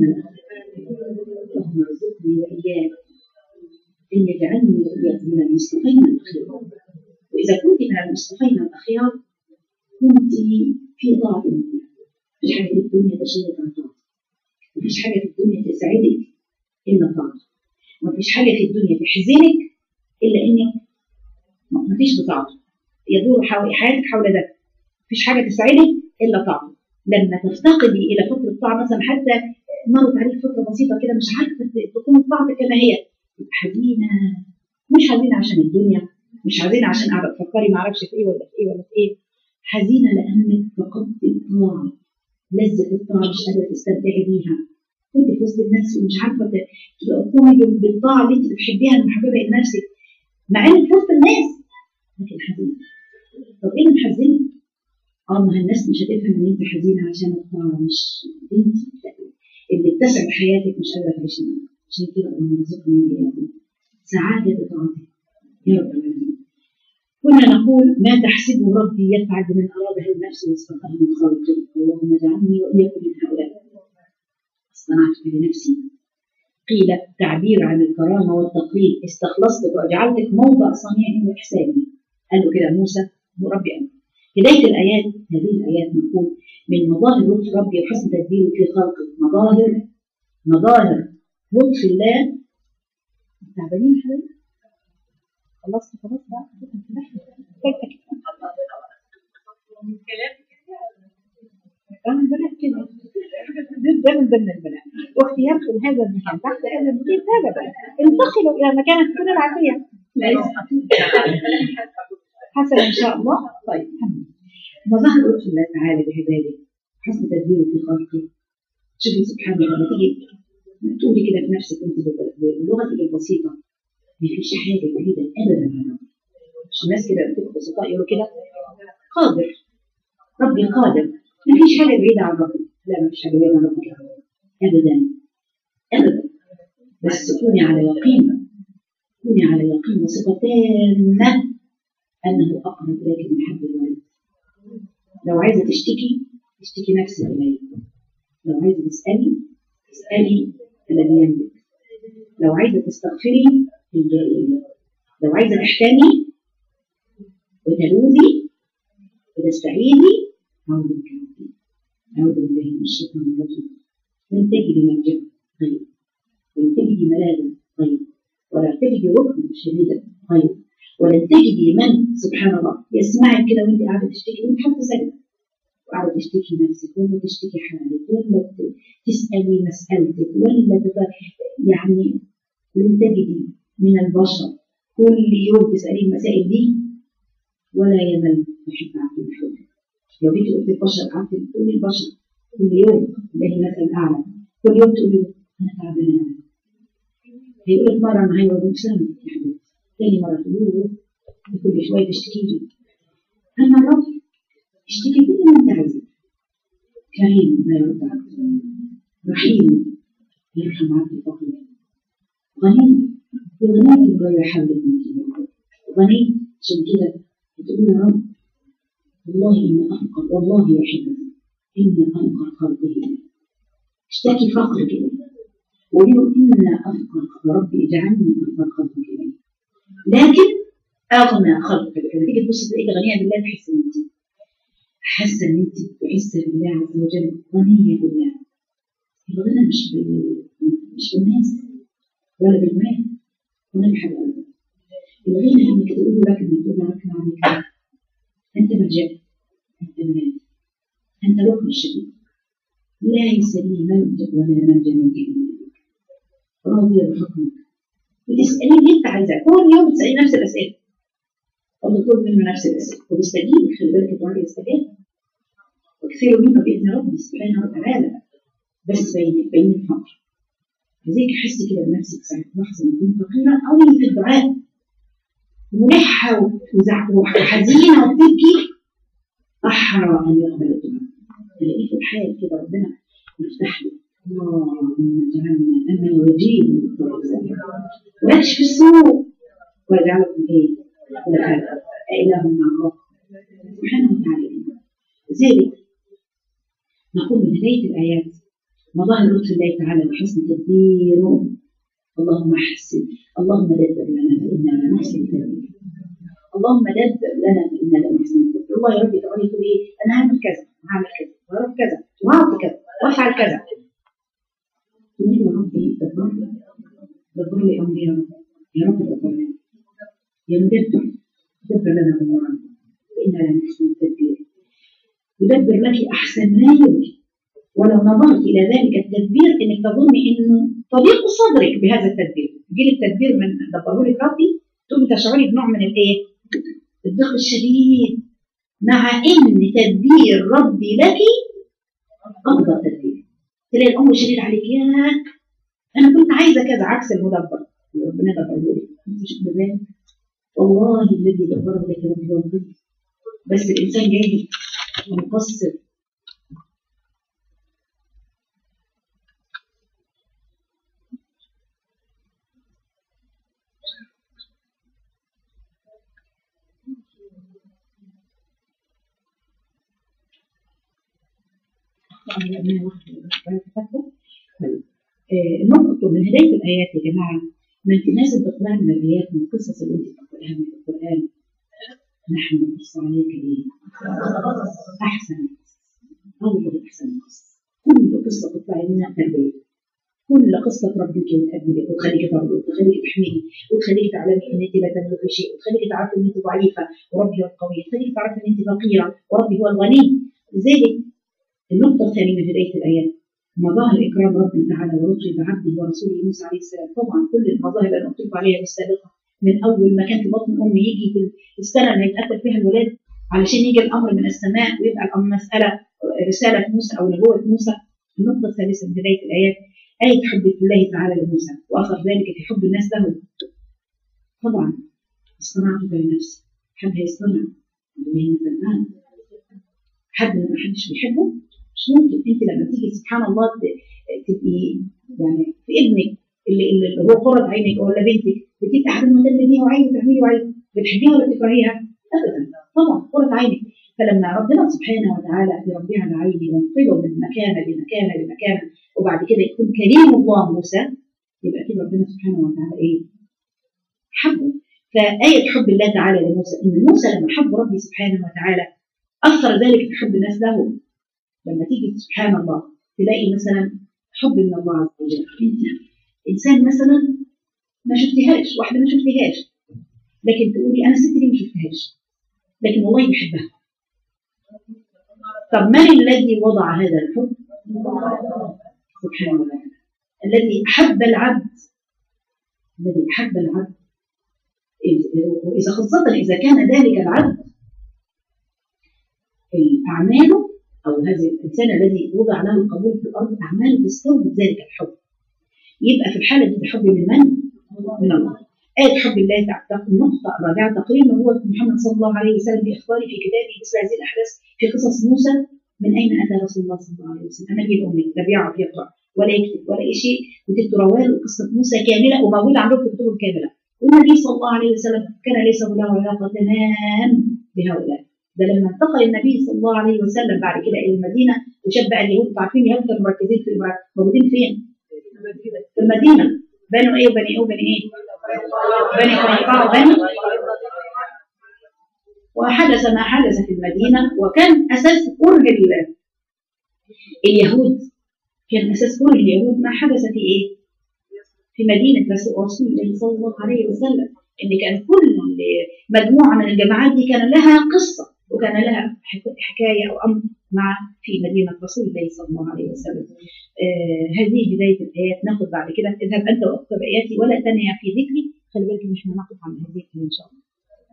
Speaker 3: اللهم ارزقني وإياك أن يجعلني وإياك من المصطفين الأخيار وإذا كنت من المصطفين الأخيار كنت في ضعف مفيش حاجة في الدنيا تشغلك عن طاعتك مفيش حاجة في الدنيا تسعدك إلا طاعتك مفيش حاجة في الدنيا تحزنك إلا إنك مفيش بطاعته يدور حول حياتك حول ده مفيش حاجة تسعدك إلا طاعته لما تفتقدي إلى فترة طاعة مثلا حتى مرت عليك فترة بسيطة كده مش عارفة تكون طاعتك كما هي حزينه مش حزينه عشان الدنيا مش حزينه عشان قاعده تفكري ما اعرفش في ايه ولا في ايه ولا في ايه حزينه لانك فقدت الطاعه لذه الطاعه مش قادره تستمتعي بيها كنت في وسط الناس ومش عارفه ت- تقومي بال- بالطاعه اللي انت بتحبيها المحببه الى نفسك مع انك في وسط الناس لكن حزينه طب ايه اللي محزنك؟ اه ما الناس مش هتفهم ان انت حزينه عشان الطاعه مش انت اللي بتسعد حياتك مش قادره تعيشي معاها. عشان كده اللهم ارزقني واياكم سعاده بطاعتك يا رب العالمين كنا نقول ما تحسبه ربي يفعل بمن اراده النفس واصطفاه من خلقه اللهم اجعلني واياكم من هؤلاء اصطنعتك لنفسي قيل تعبير عن الكرامه والتقليد استخلصتك وجعلتك موضع صنيعي واحساني قال له كده موسى مربي أمر هدايه الايات هذه الايات نقول من مظاهر لطف ربي وحسن تدبيره في خلقه مظاهر مظاهر لطف الله تعبانين يا حبايبي خلصت خلاص بقى كيف ده من بنات كده ده من ضمن البنات واختي يدخل هذا المكان تحت هذا المكان هذا بقى انتقلوا الى مكان تكون العافيه حسن ان شاء الله طيب الحمد لله مظاهر لطف الله تعالى بهدايه حسن تدبيره في خلقه شوفي سبحان الله لما تيجي تقولي كده في نفسك انت بلغتك البسيطه ما فيش حاجه بعيده ابدا عن ربي مش الناس كده بتبقى بسطاء يقولوا كده قادر ربي قادر ما فيش حاجه بعيده عن ربي لا ما فيش حاجه بعيده عن ربي ابدا ابدا بس كوني على يقين كوني على يقين وثقه تامه انه اقرب اليك من حبل الوريد لو عايزه تشتكي اشتكي نفسك اليه لو عايزه تسالي اسالي الذي يملك لو عايزه تستغفري الجائي لو عايزه تحتمي وتلوذي وتستعيذي اعوذ بك ربي اعوذ بالله من الشيطان الرجيم لن تجدي ملجا غير ولن تجدي ملاذا غير ولا تجدي ركنا شديدا غير ولن تجدي من سبحان الله يسمعك كده وانت قاعده تشتكي وانت حتى ساكته وقاعده تشتكي نفسك ولا تشتكي حالك ولا ت- تسالي مسالتك ولا تت- يعني لن تجدي من البشر كل يوم تسالي المسائل دي ولا يمل يحب عبد الحب لو جيت قلت البشر قعدت تقولي البشر كل يوم تلاقي مثل اعلى كل يوم تقولي له انا تعبانه أوي. هيقول لك مره انا هيوديك سنه يا حبيبتي تاني مره تقول له كل شويه تشتكي لي اما الرب اشتكي كل ما انت عايزه كريم لا يرد عنك رحيم يرحم عبد الفقير غني يغنيك بغير حول منك غني عشان كده بتقول يا رب والله ان افقر والله يا حبيبي ان افقر خلقه إليك. اشتكي فقر كده وقولي له ان افقر ربي اجعلني افقر خلقك اليك لكن اغنى خلقك لما تيجي تبص تلاقيك غنيه بالله تحس ان انت حاسه ان انت تحس بالله عز وجل غنيه بالله الغنى مش بال... مش بالناس ولا بالمال ولا بحاجه أبدا. الغنى انك تقول لك انك تقول لك عليك انت ملجأ انت ملاذ انت ركن الشديد ليس لي ملجأ ولا ملجأ منك الا اليك راضيه بحكمك وتسالي اللي انت عايزاه كل يوم تسالي نفس الاسئله الله طول منه نفس الاسئله وبيستجيب خلي بالك الدعاء يستجاب وكثير منه باذن ربي سبحانه وتعالى بس بين بين الفقر لذلك حسي كده بنفسك ساعة لحظة ما تكوني فقيرة قوي في الدعاء ملحة وزع- وحزينة وبتبكي أحرى أن يقبل الدعاء تلاقيه في الحال كده ربنا يفتح لك اللهم اجعلنا أمن يجيب المضطر إذا ويكشف السوء ويجعلكم إيه؟ خلفاء إله مع الله سبحانه وتعالى لذلك نقول من هداية الآيات مظاهر لطف الله تعالى وحسن تدبيره اللهم حسن اللهم دبر لنا فإنا لا نحسن التدبير اللهم دبر لنا فإنا لا نحسن التدبير الله يا ربي تقولي تقول إيه أنا هعمل كذا وهعمل كذا وهروح كذا وهعطي كذا وأفعل كذا تقولي له يا ربي دبر لي دبر لي أمري يا رب يا رب دبر لي يا مدبر دبر لنا أمورنا وإنا لا نحسن التدبير يدبر لك أحسن ما يمكن ولو نظرت إلى ذلك التدبير إنك تظني إنه تضيق صدرك بهذا التدبير يجي التدبير من دبره لك ربي تقومي تشعري بنوع من الايه؟ الضيق الشديد مع ان تدبير ربي لك افضل تدبير تلاقي الامر شديد عليك يا انا كنت عايزه كذا عكس المدبر ربنا دبره لك انت مش بالك والله الذي دبره لك ربي هو الغني بس الانسان جاهل ومقصر النقطة من هداية الآيات يا جماعة ما انت لازم تطلعي من الآيات من القصص اللي انت بتقرأها من القرآن نحن نقص عليك ايه؟ أحسن أول أحسن قصص كل قصة تطلعي منها تربية كل قصة تربيك وتأدبك وتخليك تربي وتخليك تحميكي وتخليك تعلمي ان انت لا تملكي شيء وتخليك تعرفي ان انت ضعيفة وربي هو القوي وتخليك تعرفي ان انت فقيرة وربي هو الغني لذلك النقطة الثانية من بداية الآيات مظاهر إكرام ربي تعالى ولطفه بعبده ورسوله موسى عليه السلام طبعا كل المظاهر اللي أطلق عليها بالسابقة من أول ما كان في بطن أمه يجي في السنة اللي يتقتل فيها الولاد علشان يجي الأمر من السماء ويبقى الأمر مسألة رسالة موسى أو نبوة موسى النقطة الثالثة من بداية الآيات آية حب الله تعالى لموسى وأثر ذلك في حب الناس له طبعا اصطنعتك لنفسي حد هيصطنع اللي الآن حد ما حدش بيحبه مش ممكن انت لما تيجي سبحان الله تبقي يعني في ابنك اللي, اللي هو قرة عينك ولا بنتك بتبقي قاعده مهتمه بيها وعايزه تعملي وعايزه بتحبيها ولا بتكرهيها؟ ابدا طبعا قرة عينك فلما ربنا سبحانه وتعالى يربيها على عيني وينقله من مكانه لمكانه لمكانه وبعد كده يكون كريم الله موسى يبقى كده ربنا سبحانه وتعالى ايه؟ حبه فآية حب الله تعالى لموسى إن موسى لما حب ربي سبحانه وتعالى أثر ذلك في حب الناس له لما تيجي سبحان الله تلاقي مثلا حب من الله عز وجل إنسان مثلا ما شفتهاش واحدة ما شفتهاش لكن تقولي أنا الست دي ما شفتهاش لكن والله بحبها طب من الذي وضع هذا الحب؟ سبحانه وتعالى الذي أحب العبد الذي أحب العبد وإذا خاصة إذا كان ذلك العبد أعماله أو هذا الإنسان الذي وضع له القبول في الأرض أعماله تستوجب ذلك الحب يبقى في الحالة دي بحب من من؟ من الله آية حب الله تعالى النقطة الرابعة تقرير نبوة محمد صلى الله عليه وسلم بإخباره في كتابه مثل هذه الأحداث في قصص موسى من أين أتى رسول الله صلى الله عليه وسلم؟ النبي الأمي لا بيعرف يقرأ ولا يكتب ولا أي شيء وتتروى له قصة موسى كاملة وموجودة عندهم في الكتب الكاملة والنبي صلى الله عليه وسلم كان ليس له علاقة تمام بهؤلاء ده لما انتقل النبي صلى الله عليه وسلم بعد كده الى المدينه وشبع اليهود عارفين اليهود كانوا مركزين في موجودين فين؟ في المدينه بنو ايه وبني ايه وبني ايه؟ بني قينقاع وبني وحدث ما حدث في المدينه وكان اساس كره اليهود كان اساس كره اليهود ما حدث في ايه؟ في مدينه رسول الله صلى الله عليه وسلم ان كان كل مجموعه من الجماعات دي كان لها قصه وكان لها حكايه او امر مع في مدينه رسول الله صلى الله عليه وسلم. آه هذه بدايه الايات ناخذ بعد كده اذهب انت واخذ باياتي ولا تنهي في ذكري خلي بالك ان احنا نقف عند هذه ان شاء الله.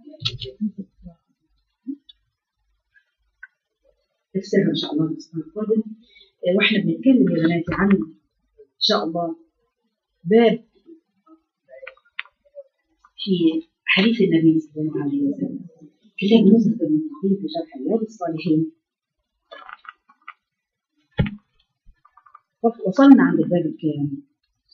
Speaker 3: تفسيرها ان شاء الله الاسبوع القادم آه واحنا بنتكلم يا بناتي عن ان شاء الله باب في حديث النبي صلى الله عليه وسلم كتاب نزهة المتقين في شرح رياض الصالحين وصلنا عند الباب الكام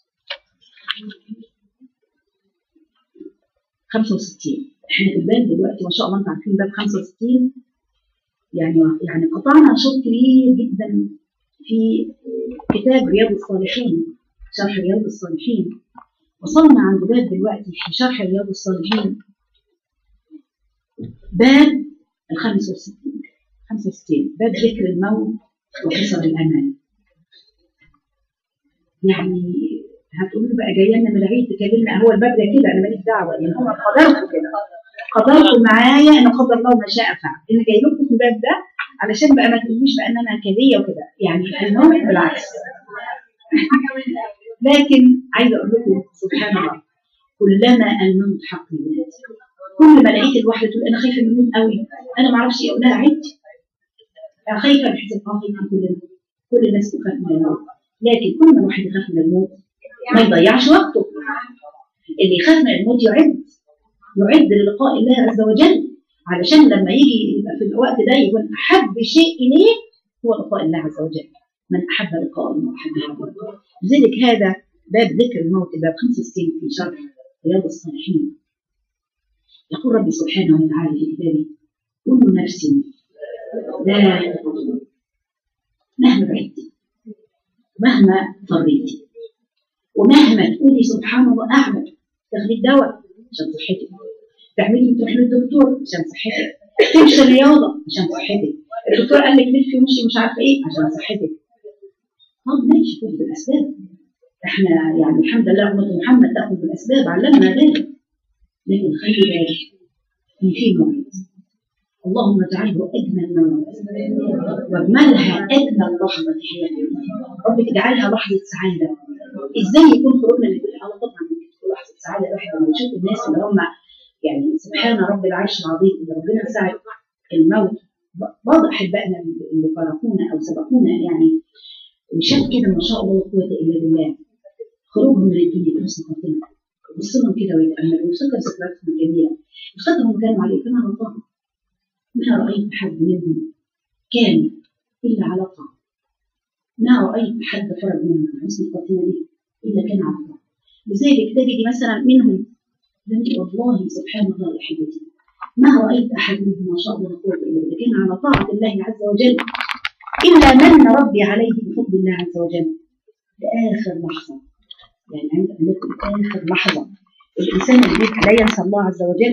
Speaker 3: 65 احنا في الباب دلوقتي ما شاء الله انتم عارفين باب 65 يعني يعني قطعنا شوط كبير جدا في كتاب رياض الصالحين شرح رياض الصالحين وصلنا عند باب دلوقتي في شرح رياض الصالحين باب ال 65 65 باب ذكر الموت وقصر الامل يعني هتقولوا بقى جايه لنا من العيد تكلمنا هو الباب ده كده انا ماليش دعوه لان هم قدرتوا كده قدرتوا معايا ان قدر الله ما شاء فعل ان جاي لكم في الباب ده علشان بقى ما تقوليش بقى ان انا كذيه وكده يعني الموت بالعكس لكن عايزه اقول لكم سبحان الله كلما الموت حق الولاد كل ما لقيت الواحده تقول انا خايفه من الموت قوي انا ما اعرفش ايه اقول لها عدي انا خايفه من حزب اه خايفه كلنا كل الناس تخاف من الموت لكن كل ما الواحد يخاف من الموت ما يضيعش وقته اللي يخاف من الموت يعد يعد للقاء الله عز وجل علشان لما يجي يبقى في الوقت ده يكون احب شيء اليه هو لقاء الله عز وجل من احب لقاء الله احب لقاء الله لذلك هذا باب ذكر الموت باب 65 في شرح رياض الصالحين يقول ربي سبحانه وتعالى في كتابه كل نفس ذائقة الموت. مهما بعدتي مهما فريتي ومهما تقولي سبحان الله اعمل تاخدي الدواء عشان صحتك تعملي تروحي للدكتور عشان صحتك تمشي الرياضه عشان صحتك الدكتور قال لك لفي ومشي مش عارفه ايه عشان صحتك طب ماشي خد بالاسباب احنا يعني الحمد لله امه محمد تاخذ بالاسباب علمنا ذلك لكن خلي بالك ان في موعد اللهم اجعله اجمل موعد واجملها اجمل لحظه في حياتك رب تجعلها لحظه سعاده ازاي يكون خروجنا من كل حاله طبعا ممكن تكون لحظه سعاده الواحد لما يشوف الناس اللي هم يعني سبحان رب العرش العظيم اللي ربنا ساعد الموت بعض احبائنا اللي فارقونا او سبقونا يعني وشاف كده ما شاء الله لا قوه الا بالله خروجهم من الدنيا بحسن خاتمه يبص لهم كده ويتامل ويفتكر ذكرياتهم الجميله يفتكرهم كانوا عليه كما غلطان ما رايت حد منهم كان الا على طاعه ما رايت حد فرج منهم عن حسن الخاتمه دي الا كان على طاعه لذلك تجد مثلا منهم والله سبحان الله يا حبيبتي ما رايت احد منهم ما شاء الله لا قوه الا بالله كان على طاعه الله عز وجل الا من ربي عليه بفضل الله عز وجل لاخر لحظه يعني عايز اقول لكم اخر لحظه الانسان اللي بيبقى لا ينسى الله عز وجل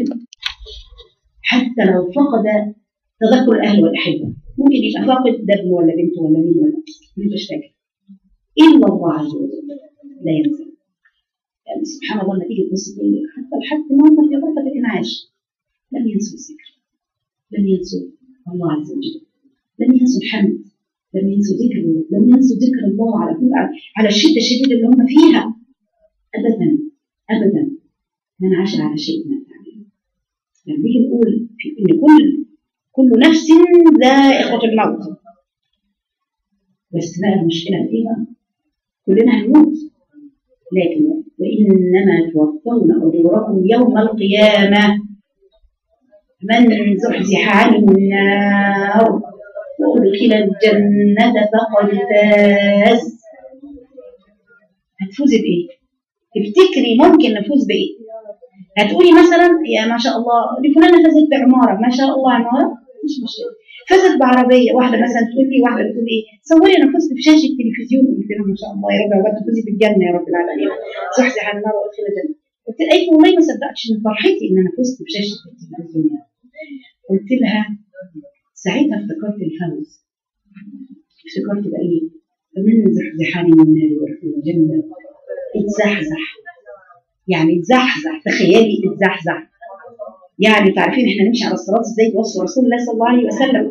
Speaker 3: حتى لو فقد تذكر الاهل والاحبه ممكن يبقى فاقد ده ابنه ولا بنته ولا مين ولا ما يبقاش فاكر الا الله عز وجل لا ينسى يعني سبحان الله لما تيجي تبص تلاقي حتى الحد موقف في غرفه الانعاش لم ينسوا الذكر لم ينسوا الله عز وجل لم ينسوا الحمد لم ينسوا ذكر لم ينسوا ذكر الله على كل على الشده الشديده اللي هم فيها ابدا ابدا من عاش على شيء من التعليم لما نيجي نقول في ان كل كل نفس ذائقه الموت بس بقى المشكله في ايه بقى؟ كلنا هنموت لكن وانما توفون اجوركم يوم القيامه من زحزح عن النار وادخل الجنه فقد فاز هتفوزي بايه؟ تفتكري ممكن نفوز بايه؟ هتقولي مثلا يا ما شاء الله دي فلانه فازت بعماره ما شاء الله عماره مش مشكله فازت بعربيه واحده مثلا تقول لي واحده بتقول ايه صوري انا فزت بشاشه تلفزيون قلت لها ما شاء الله يا رب يا رب تفوزي بالجنه يا رب العالمين زحزح عن النار وادخل الجنه قلت لها ايه والله ما صدقتش من فرحتي ان انا فزت بشاشه التلفزيون يعني. قلت لها ساعتها افتكرت الفوز افتكرت بقى ايه فمن زحزح عن النار وادخل الجنه اتزحزح يعني اتزحزح تخيلي اتزحزح يعني تعرفين احنا نمشي على الصراط ازاي بوصف رسول الله صلى الله عليه وسلم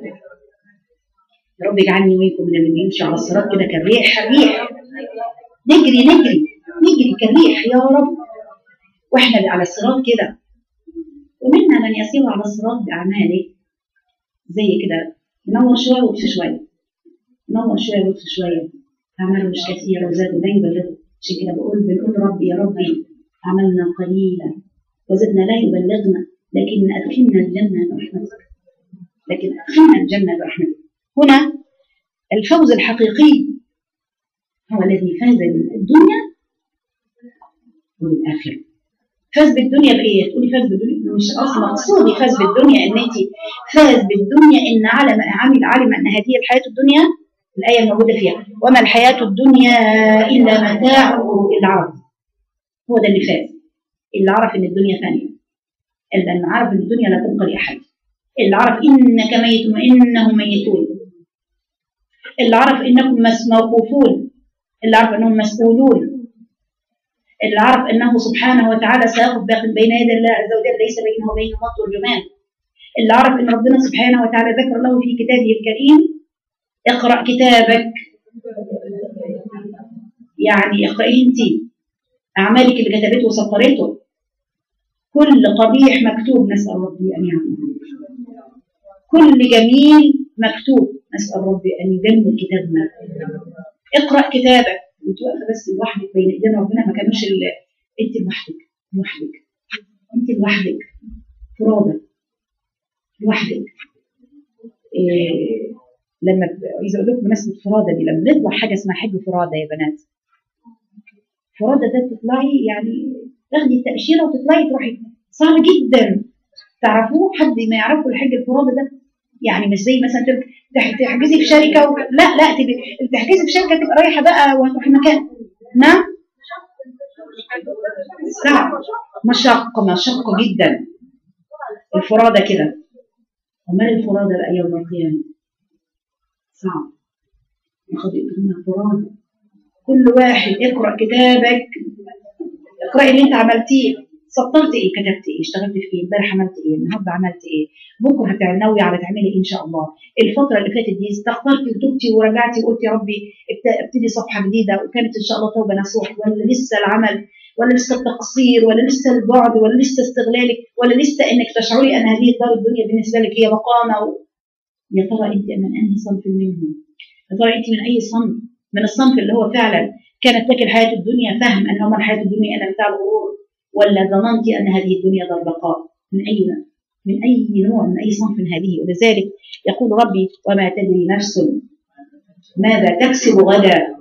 Speaker 3: يا رب اجعلني وينكم من اللي يمشي على الصراط كده كالريح الريح نجري نجري نجري كالريح يا رب واحنا على الصراط كده ومنا من يسير على الصراط باعماله زي كده ينور شويه ويطفي شويه ينور شويه ويطفي شويه اعماله مش كثيره وزاد لا يبلغ عشان كده بقول بنقول ربي يا ربي عملنا قليلا وزدنا لا يبلغنا لكن أدخلنا الجنة برحمتك لكن أدخلنا الجنة برحمتك هنا الفوز الحقيقي هو الذي فاز بالدنيا وبالآخرة فاز بالدنيا بإيه؟ تقولي فاز بالدنيا مش أصلا مقصودي فاز بالدنيا إن أنت فاز بالدنيا إن علم عمل علم أن هذه الحياة الدنيا الآية الموجودة فيها وما الحياة الدنيا إلا متاع العرض هو ده اللي فاز اللي عرف ان الدنيا ثانيه اللي عرف ان الدنيا لا تبقى لاحد اللي عرف انك ميت وانهم ميتون اللي عرف انكم موقوفون اللي عرف انهم مسؤولون اللي عرف انه سبحانه وتعالى سيقف بين يدي الله عز وجل ليس بينه وبينه مط والجمال اللي عرف ان ربنا سبحانه وتعالى ذكر له في كتابه الكريم اقرا كتابك يعني اقرأيه انت أعمالك اللي كتبته وسطرته كل قبيح مكتوب نسأل ربي أن يعلم كل جميل مكتوب نسأل ربي أن يجمل كتابنا اقرأ كتابك وانت واقفة بس لوحدك بين ايدين ربنا ما كانوش ال... انت لوحدك لوحدك انت لوحدك فرادة لوحدك إيه لما ب- عايزه اقول لكم بمناسبه فرادة دي لما نطلع حاجه اسمها حج فرادة يا بنات فرادة ده تطلعي يعني تاخدي التأشيرة وتطلعي تروحي صعب جدا تعرفوه حد ما يعرفوا الحج الفرادة ده يعني مش زي مثلا تبقى تح- تحجزي في شركة و... لا لا تبقى تحجزي في شركة تبقى رايحة بقى وهتروحي مكان نعم صعب مشقة مشقة جدا الفرادة كده وما الفرادة بقى يوم القيامة صعب لقد ائتمنا فرادة كل واحد اقرأ كتابك اقرأي اللي انت عملتيه سطرت ايه كتبت ايه اشتغلت في ايه امبارح عملت ايه النهارده عملت ايه بكره هتنوي على تعملي ايه ان شاء الله الفتره اللي فاتت دي استغفرتي وتوبتي ورجعتي وقلتي يا ربي ابت- ابتدي صفحه جديده وكانت ان شاء الله توبه نصوح ولا لسه العمل ولا لسه التقصير ولا لسه البعد ولا لسه استغلالك ولا لسه انك تشعري ان هذه الدار الدنيا بالنسبه لك هي مقامه و... يا ترى انت من انهي صنف منهم يا ترى انت من اي صنف من الصنف اللي هو فعلا كانت لك الحياه الدنيا فهم ان هم الحياه الدنيا الا متاع الغرور ولا ظننت ان هذه الدنيا دار بقاء من اي من اي نوع من اي صنف من هذه ولذلك يقول ربي وما تدري نفس ماذا تكسب غدا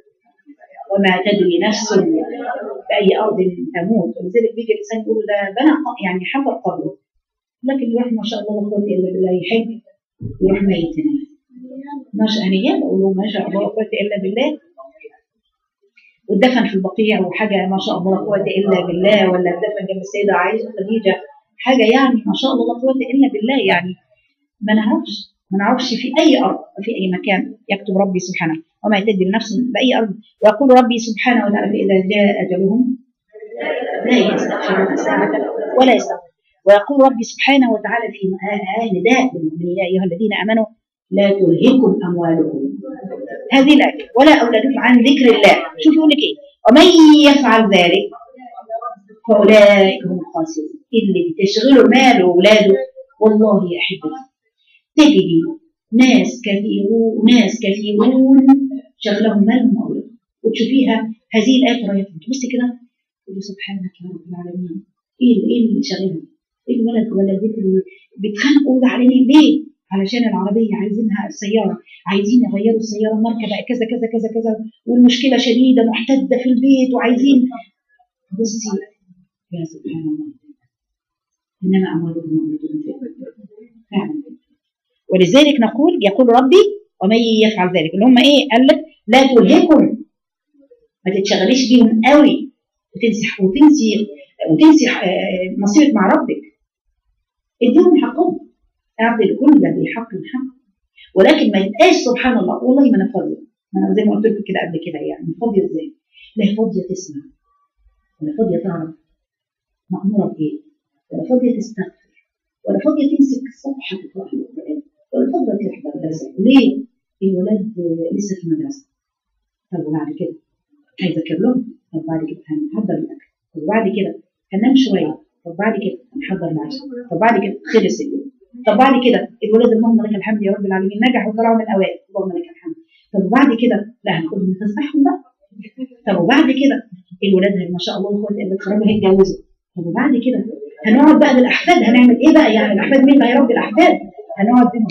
Speaker 3: وما تدري نفس باي ارض تموت ولذلك بيجي الانسان يقول ده بنى ق- يعني حفر قبره لكن يروح ما شاء الله لا قوه الا بالله يحج يروح ميت هناك ما شاء الله بقول له ما شاء الله لا قوه الا بالله واتدفن في البقيع وحاجه ما شاء الله لا قوه الا بالله ولا اتدفن جنب السيده عائشه خديجه حاجه يعني ما شاء الله لا قوه الا بالله يعني ما نعرفش ما نعرفش في اي ارض وفي اي مكان يكتب ربي سبحانه وما تدري نفس باي ارض ويقول ربي سبحانه وتعالى فاذا جاء اجلهم لا يستأخرون ساعه ولا يستقبلون ويقول ربي سبحانه وتعالى في آه نداء للمؤمنين يا ايها الذين امنوا لا تلهكم اموالكم هذه الآية ولا أولادكم عن ذكر الله شوف يقول لك إيه ومن يفعل ذلك فأولئك هم الخاسرون اللي بتشغله ماله وأولاده والله يا أحبتي تجدي ناس كثيرون ناس كثيرون شغلهم مالهم وأولادهم وتشوفيها هذه الآية ترى تبصي كده تقولي سبحانك يا رب العالمين إيه اللي إيه اللي شغلهم؟ إيه الولد ولا البنت اللي بيتخانقوا علينا ليه؟ علشان العربية عايزينها السيارة عايزين يغيروا السيارة ماركة بقى كذا كذا كذا كذا والمشكلة شديدة محتدة في البيت وعايزين بصي يا سبحان الله إنما أموالكم وأولادكم فتنة فعلا ولذلك نقول يقول ربي ومن يفعل ذلك اللي هم إيه قال لك لا تلهكم ما تتشغليش بيهم قوي وتنسي وتنسي وتنسي آه، نصيبك مع ربك اديهم حقهم اعطي لكل ذي حق حق ولكن ما يبقاش سبحان الله والله ما انا فاضيه ما انا زي ما قلت لكم كده قبل كده يعني فاضيه ازاي؟ لا هي فاضيه تسمع ولا فاضيه تعرف مأموره بايه؟ ولا فاضيه تستغفر ولا فاضيه تمسك صفحه تقرا القران ولا فاضيه تحضر درس ليه؟ الولاد لسه في المدرسه طب وبعد كده هيذاكر لهم طب بعد كده هنحضر الاكل طب بعد كده هننام شويه طب بعد كده هنحضر العشاء طب بعد كده خلص اليوم طب بعد كده الولاد اللهم لك الحمد يا رب العالمين نجحوا وطلعوا من الاوائل اللهم لك الحمد طب وبعد كده لا هناخدهم نفسحهم بقى طب وبعد كده الولاد ما شاء الله اخواتي اللي اتخرجوا هيتجوزوا طب وبعد كده هنقعد بقى بالاحفاد هنعمل ايه بقى يعني الاحفاد مين اللي هيربي الاحفاد هنقعد بيهم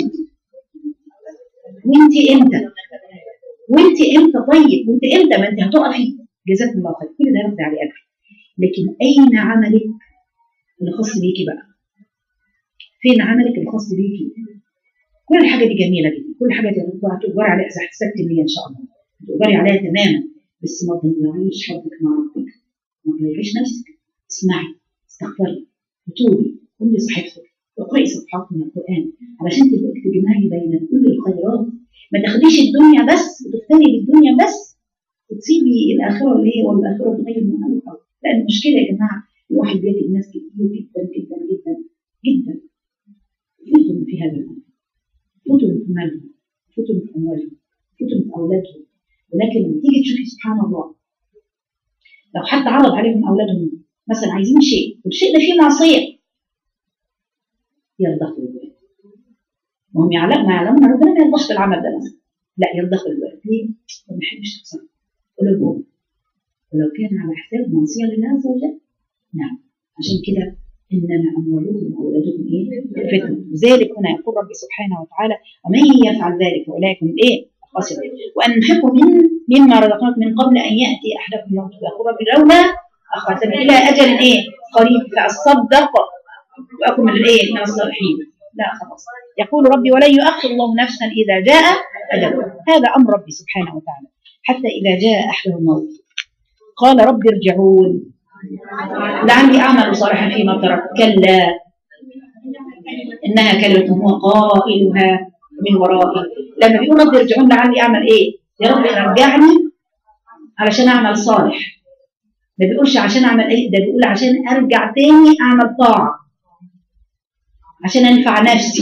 Speaker 3: وانت امتى وانت امتى طيب وانت امتى ما انت هتقفي جزاكم الله خير كل ده ياخد عليه اجر لكن اين عملك اللي خاص بيكي بقى فين عملك الخاص بيكي كل الحاجه دي جميله جدا كل حاجه دي هتؤجري عليها اذا احتسبت النيه ان شاء الله هتؤجري عليها تماما بس ما تضيعيش حبك مع ربك ما تضيعيش نفسك اسمعي استغفري وتوبي قولي صحيحتك واقرأي صفحات من القرآن علشان تبقى تجمعي بين كل الخيرات ما تاخديش الدنيا بس وتفتني بالدنيا بس وتسيبي الآخرة اللي هي والآخرة خير من الأخرى لأن المشكلة يا جماعة الواحد بيجد الناس كتير جدا جدا جدا جدا فتن في هذا الأمر فتن في مالهم فتن في أموالهم فتن في أولادهم ولكن لما تيجي تشوفي سبحان الله لو حتى عرض عليهم اولادهم مثلا عايزين شيء والشيء ده فيه معصيه يرضخوا الولاد وهم يعلم ما يعلمون ربنا ما يرضخش العمل ده مثلا لا يرضخوا الولاد ليه؟ ما بيحبش تصرف قلوبهم ولو كان على حساب معصيه لله عز وجل نعم عشان كده انما اموالكم واولادكم ايه؟ فتنه لذلك هنا يقول ربي سبحانه وتعالى ومن يفعل ذلك فاولئك هم ايه؟ خاسرون وانفقوا من مما رزقناكم من قبل ان ياتي احدكم الموت فيقول ربي لولا اخرتني الى اجل ايه؟ قريب فاصدق واكن من الايه؟ من الصالحين لا خلاص يقول ربي ولن يؤخر الله نفسا اذا جاء اجلها هذا امر ربي سبحانه وتعالى حتى اذا جاء احدهم الموت قال رب ارجعون لعلي اعمل صالحا فيما ترك كلا انها كلمه هو قائلها من ورائي لما بيقول رب ارجعون لعلي اعمل ايه يا رب رجعني علشان اعمل صالح ما بيقولش عشان اعمل ايه ده بيقول عشان ارجع تاني اعمل طاعه عشان انفع نفسي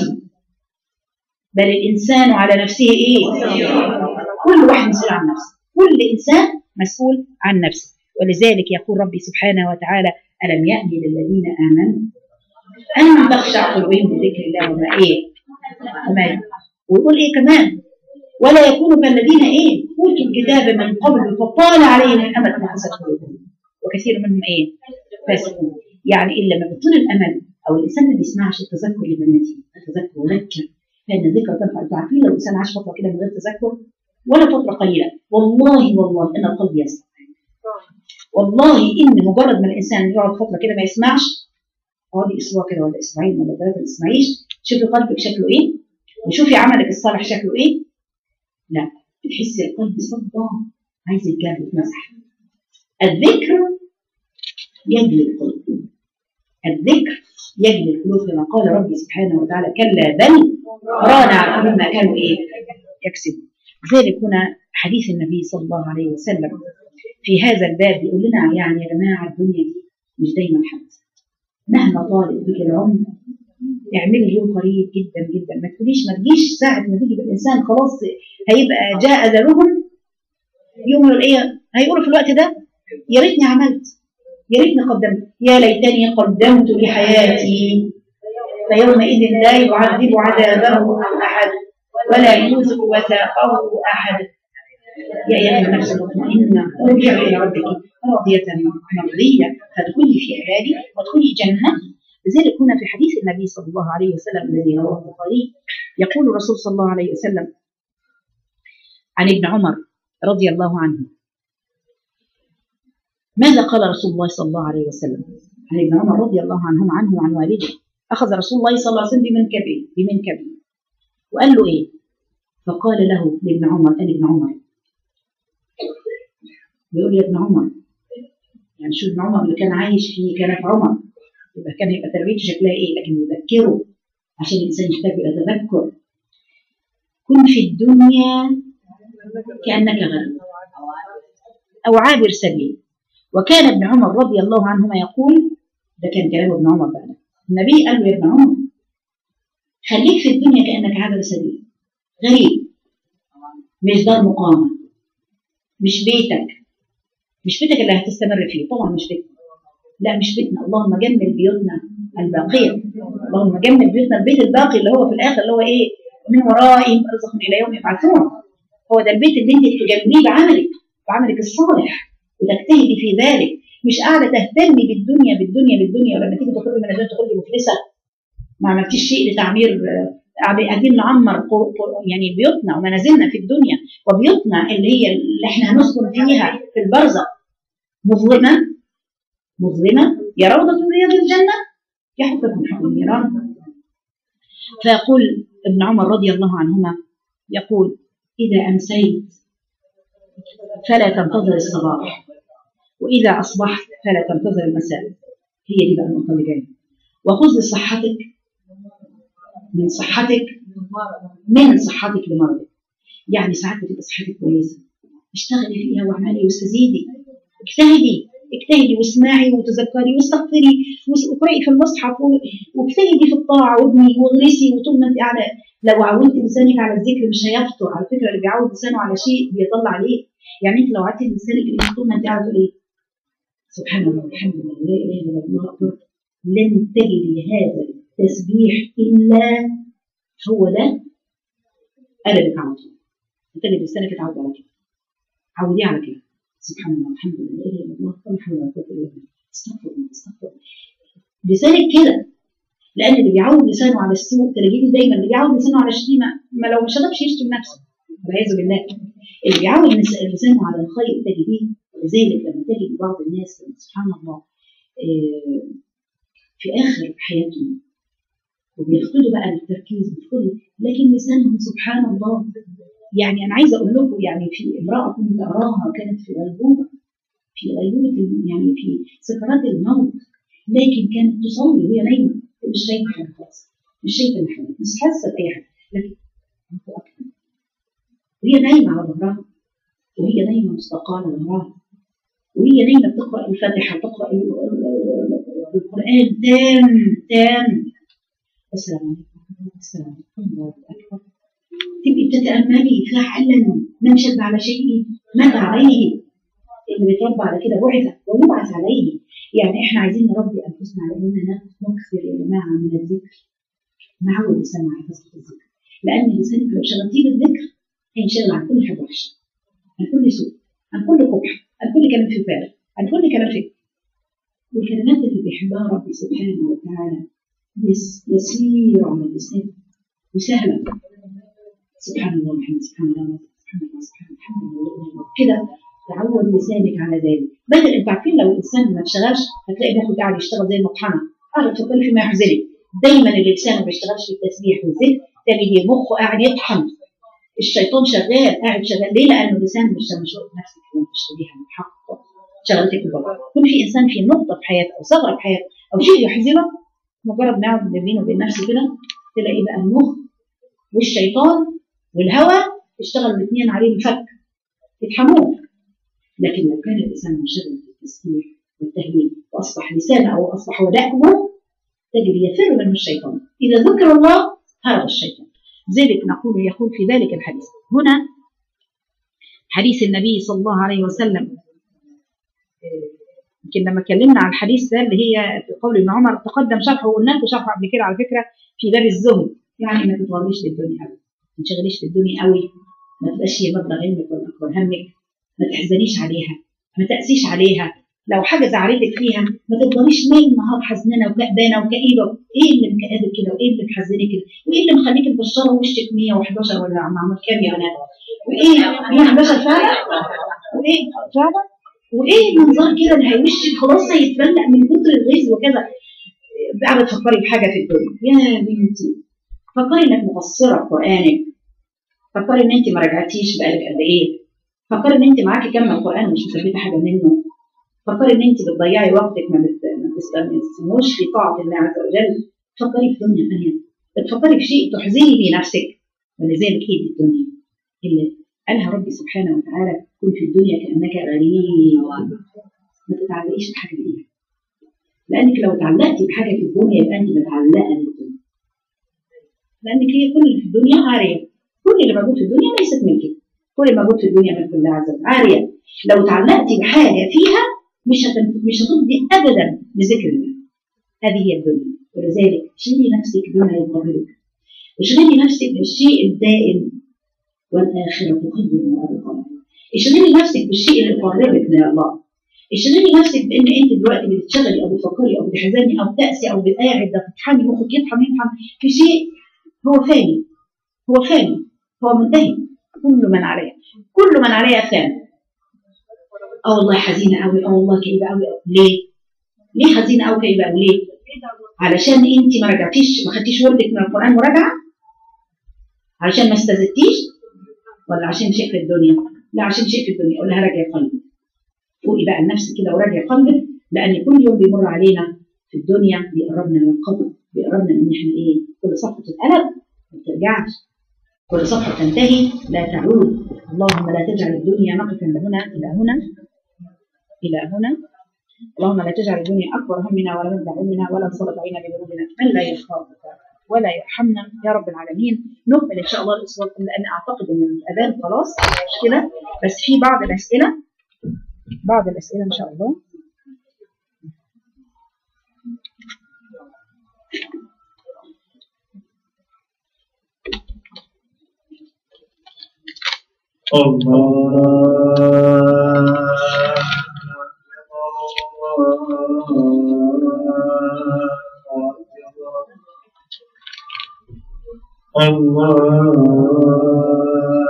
Speaker 3: بل الانسان على نفسه ايه كل واحد مسؤول عن نفسه كل انسان مسؤول عن نفسه ولذلك يقول ربي سبحانه وتعالى ألم يأن للذين آمنوا أن تخشع قلوبهم بذكر الله وما إيه وما ويقول إيه كمان ولا يكونوا كالذين إيه أوتوا الكتاب من قبل فطال عليهم الأمل فحست قلوبهم وكثير منهم إيه فاسقون يعني إلا لما بيطول الأمل أو الإنسان ما بيسمعش التذكر لبناتي التذكر وذكر فإن الذكر تنفع أنتوا عارفين لو الإنسان عاش فترة كده من غير تذكر ولا فترة قليلة والله والله إن القلب يسمع والله ان مجرد ما الانسان يقعد فتره كده ما يسمعش اقعدي اسبوع كده ولا اسبوعين ولا ثلاثه ما تسمعيش شوفي قلبك شكله ايه وشوفي عملك الصالح شكله ايه لا بتحسي القلب صدى عايز يتجرد يتمسح الذكر يجلي القلوب الذكر يجلي القلوب كما قال ربي سبحانه وتعالى كلا بل ران على قلوب ما كانوا ايه يكسبون ذلك هنا حديث النبي صلى الله عليه وسلم في هذا الباب بيقول لنا يعني يا جماعه الدنيا دي مش دايما حد مهما طالت بك العمر اعملي اليوم قريب جدا جدا ما تقوليش ما تجيش ساعه ما تيجي بالانسان خلاص هيبقى جاء اجلهم يوم ايه هيقولوا في الوقت ده يا ريتني عملت يا ريتني قدمت يا ليتني قدمت لحياتي فيومئذ لا يعذب عذابه احد ولا يوثق وثاقه احد يا ايها النفس المطمئنه ارجعي الى ربك راضيه مرضيه فادخلي في عبادي وادخلي جنتي لذلك هنا في حديث النبي صلى الله عليه وسلم الذي رواه البخاري يقول الرسول صلى الله عليه وسلم عن ابن عمر رضي الله عنه ماذا قال رسول الله صلى الله عليه وسلم عن ابن عمر رضي الله عنهم عنه وعن والده اخذ رسول الله صلى الله عليه وسلم بمنكبه بمنكبه وقال له ايه فقال له لابن عمر قال ابن عمر بيقول يا ابن عمر يعني شوف ابن عمر اللي كان عايش فيه كان في عمر يبقى كان هيبقى تربيته شكلها ايه لكن يذكره عشان الانسان يحتاج الى تذكر كن في الدنيا كانك غريب او عابر سبيل وكان ابن عمر رضي الله عنهما يقول ده كان كلام ابن عمر بقى النبي قال له يا ابن عمر خليك في الدنيا كانك عابر سبيل غريب مش دار مقامه مش بيتك مش بيتك اللي هتستمر فيه طبعا مش بيتك لا مش بيتنا اللهم جمل بيوتنا الباقية اللهم جمل بيوتنا البيت الباقي اللي هو في الآخر اللي هو إيه من ورائي ارزقهم إلى يوم يبعثون هو ده البيت اللي أنت تجمليه بعملك بعملك الصالح وتجتهدي في ذلك مش قاعدة تهتمي بالدنيا بالدنيا بالدنيا ولما تيجي تخرجي من الدنيا تخرجي مفلسة ما عملتيش شيء لتعمير قاعدين نعمر يعني بيوتنا ومنازلنا في الدنيا وبيوتنا اللي هي اللي احنا هنسكن فيها في البرزخ مظلمة مظلمة يا روضة من رياض الجنة يحفظ من حق النيران فيقول ابن عمر رضي الله عنهما يقول إذا أمسيت فلا تنتظر الصباح وإذا أصبحت فلا تنتظر المساء هي دي بقى النقطة اللي جاية وخذ صحتك من صحتك من صحتك لمرضك يعني ساعات بتبقى صحتك كويسة اشتغلي فيها واعملي واستزيدي اجتهدي اجتهدي واسمعي وتذكري واستغفري واقرئي في المصحف واجتهدي في الطاعه وابني واغرسي وطول ما انت قاعده لو عودت لسانك على الذكر مش هيفطر على فكره اللي بيعود لسانه على شيء بيطلع عليه يعني انت لو عدتي لسانك اللي طول ما انت قاعده تقول ايه سبحان الله والحمد لله ولا اله الا الله اكبر لن تجد هذا التسبيح الا هو ده قلبك على طول تجد لسانك اتعود على كده عوديه على كده سبحان الله والحمد لله لا اله الا الله ولا حول ولا قوه الا بالله استغفر الله استغفر الله لسانك كده لان اللي بيعود لسانه على السوء تلاقيه دايما اللي بيعود لسانه على الشتيمه ما لو ما شربش يشتم نفسه والعياذ بالله اللي بيعود لس- لسانه على الخير تجديه ولذلك لما تجد بعض الناس سبحان الله آه، في اخر حياتهم وبيفقدوا بقى التركيز بيفقدوا لكن لسانهم سبحان الله يعني انا عايزه اقول لكم يعني في امراه كنت اراها كانت في غيبوبه في غيبوبه يعني في سكرات الموت لكن كانت تصلي وهي نايمه مش شايفه حاجه خالص مش شايفه اللي حواليها مش حاسه باي حاجه لكن الله اكبر وهي نايمه على ظهرها وهي نايمه مستقاه على ظهرها وهي نايمه بتقرا الفاتحه تقرا ال- ال- القران تام تام السلام عليكم السلام عليكم الله اكبر تبقي بتتاملي فعلا من شد على شيء مات عليه اللي بيتربى على كده بعث ويبعث عليه يعني احنا عايزين نربي انفسنا على اننا نكثر يا جماعه من الذكر نعود لساننا على كثره الذكر لان لسانك لو شغلتيه بالذكر هينشغل عن كل حاجه وحشه عن كل سوء عن كل قبح عن كل كلام في بالك عن كل كلام في والكلمات اللي بيحبها ربي سبحانه وتعالى يس- يسير على اللسان وسهله سبحان الله والحمد سبحان الله سبحان الله سبحان الله الحمد لله لا إله إلا الله. كده تعود لسانك على ذلك بدل انتوا عارفين لو الانسان ما اشتغلش هتلاقي بياخد قاعد يشتغل زي المطحنه قاعد تفكري فيما يحزنك دايما اللي لسانه ما بيشتغلش في التسبيح والذكر تلاقي مخه قاعد يطحن الشيطان شغال قاعد شغال ليه؟ لانه اللسان مش مش وقت نفسك وانت تشتغليها من حق شغلتك بالبطل كل في انسان في نقطه في حياته او ثغره في حياته او شيء يحزنه مجرد ما يقعد بينه وبين نفسه كده تلاقي بقى المخ والشيطان والهوى اشتغل الاثنين عليه الفك يطحنوه لكن لو كان الانسان منشغل في التسبيح والتهليل واصبح لسانه او اصبح وداءه تجري يفر منه الشيطان اذا ذكر الله هرب الشيطان ذلك نقول يقول في ذلك الحديث هنا حديث النبي صلى الله عليه وسلم يمكن لما اتكلمنا عن الحديث ده اللي هي في قول ابن عمر تقدم شرحه وقلنا لكم شرحه قبل كده على فكره في باب الزهد يعني ما تتغريش للدنيا قوي ما تنشغليش بالدنيا قوي ما تبقاش هي مبلغ علمك ولا اكبر همك ما تحزنيش عليها ما تأسيش عليها لو حاجه زعلتك فيها ما تفضليش ليل نهار حزنانه وكأبانه وكئيبه ايه اللي مكئبك كده وايه اللي محزنك كده وايه اللي مخليك مبشره وشك 111 ولا معمول كام يا بنات وايه 111 فعلا وايه فعلا وايه المنظر كده اللي هيوشك خلاص هيتفلق من كتر الغيظ وكذا قاعده تفكري بحاجه في الدنيا يا بنتي فكري انك مقصره في قرانك فكري ان انت ما رجعتيش بقالك قد ايه فكري ان انت معاكي كم القران ومش مثبته حاجه منه فكري ان انت بتضيعي وقتك ما بت- ما بتستثمروش في طاعه الله عز وجل فكري في دنيا ثانيه بتفكري في شيء تحزني بيه نفسك ولذلك هي دي الدنيا اللي قالها ربي سبحانه وتعالى كن في الدنيا كانك غريب ما تتعلقيش بحاجه بايدك لانك لو تعلقتي بحاجه في الدنيا يبقى انت متعلقه بالدنيا لانك هي كل اللي في الدنيا عاريه كل اللي موجود في الدنيا ليست ملكك كل اللي موجود في الدنيا ملك الله عز وجل عاريه لو تعلقتي بحاجه فيها مش هتن... مش هتفضي ابدا بذكر الله هذه هي الدنيا ولذلك شغلي نفسك بما يقربك اشغلي نفسك بالشيء الدائم والاخره خير وابقى اشغلي نفسك بالشيء اللي يقربك من الله اشغلي نفسك بان انت دلوقتي بتشتغلي او بتفكري او بتحزني او تاسي او بتقاعد ده تطحني مخك يطحن يطحن في شيء هو فاني هو فاني هو منتهي كل من عليها كل من عليها فان اه والله حزينه قوي اه والله كئيبه قوي ليه؟ ليه حزينه قوي كئيبه قوي ليه؟ علشان انت ما رجعتيش ما خدتيش وردك من القران مراجعه؟ علشان ما استزدتيش؟ ولا عشان شيء في الدنيا؟ لا عشان شيء في الدنيا قول لها راجعي قلبك فوقي بقى لنفسك كده وراجعي قلبك لان كل يوم بيمر علينا في الدنيا بيقربنا من القبر بيقربنا ان احنا ايه كل صفحه تتقلب ما بترجعش كل صفحه تنتهي لا تعود اللهم لا تجعل الدنيا نقفا لهنا الى هنا الى هنا اللهم لا تجعل الدنيا اكبر همنا ولا مبلغ علمنا ولا تسلط علينا بذنوبنا من لا يخافك ولا يرحمنا يا رب العالمين نكمل ان شاء الله الاسبوع لان اعتقد ان الاذان خلاص مش مشكله بس في بعض الاسئله بعض الاسئله ان شاء الله
Speaker 4: الله الله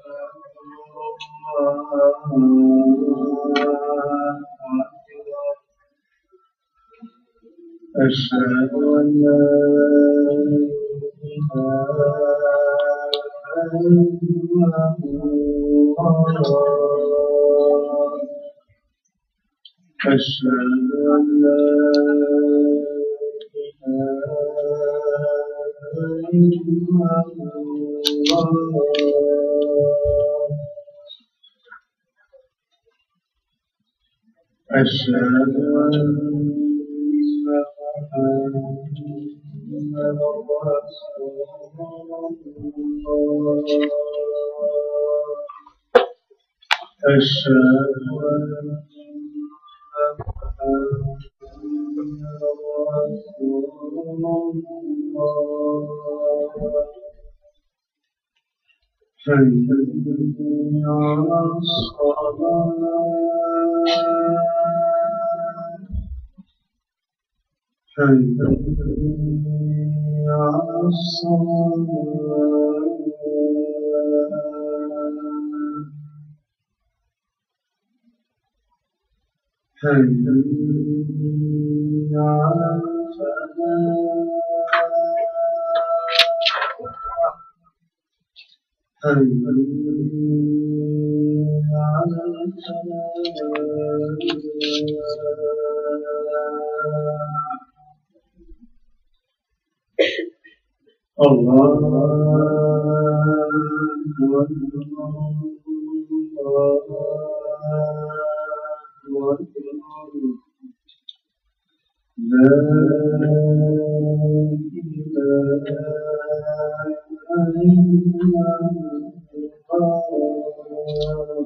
Speaker 4: أشهد أن لا إله إلا الله أشهد أن لا إله إلا الله أشهد أن محمدا رسول الله أشهد أن محمدا رسول الله حي على الصلاة حي على الصلاة حي على الفلاح حي على الفلاح الله أكبر لا إله إلا الله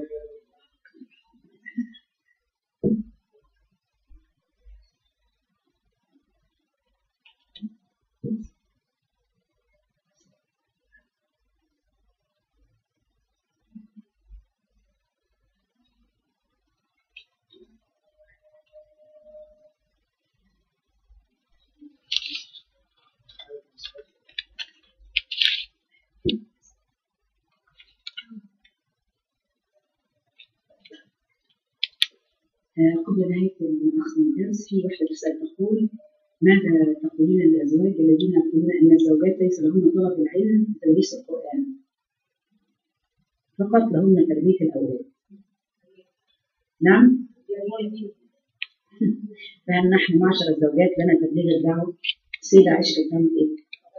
Speaker 1: آه، قبل نهاية أختم الدرس في واحدة تسأل تقول ماذا تقولين للأزواج الذين يقولون أن الزوجات ليس لهن طلب العلم وتدريس القرآن فقط لهن تربية الأولاد نعم فهل نحن معشر الزوجات لنا تبليغ الدعوة السيدة عائشة كانت تعمل إيه؟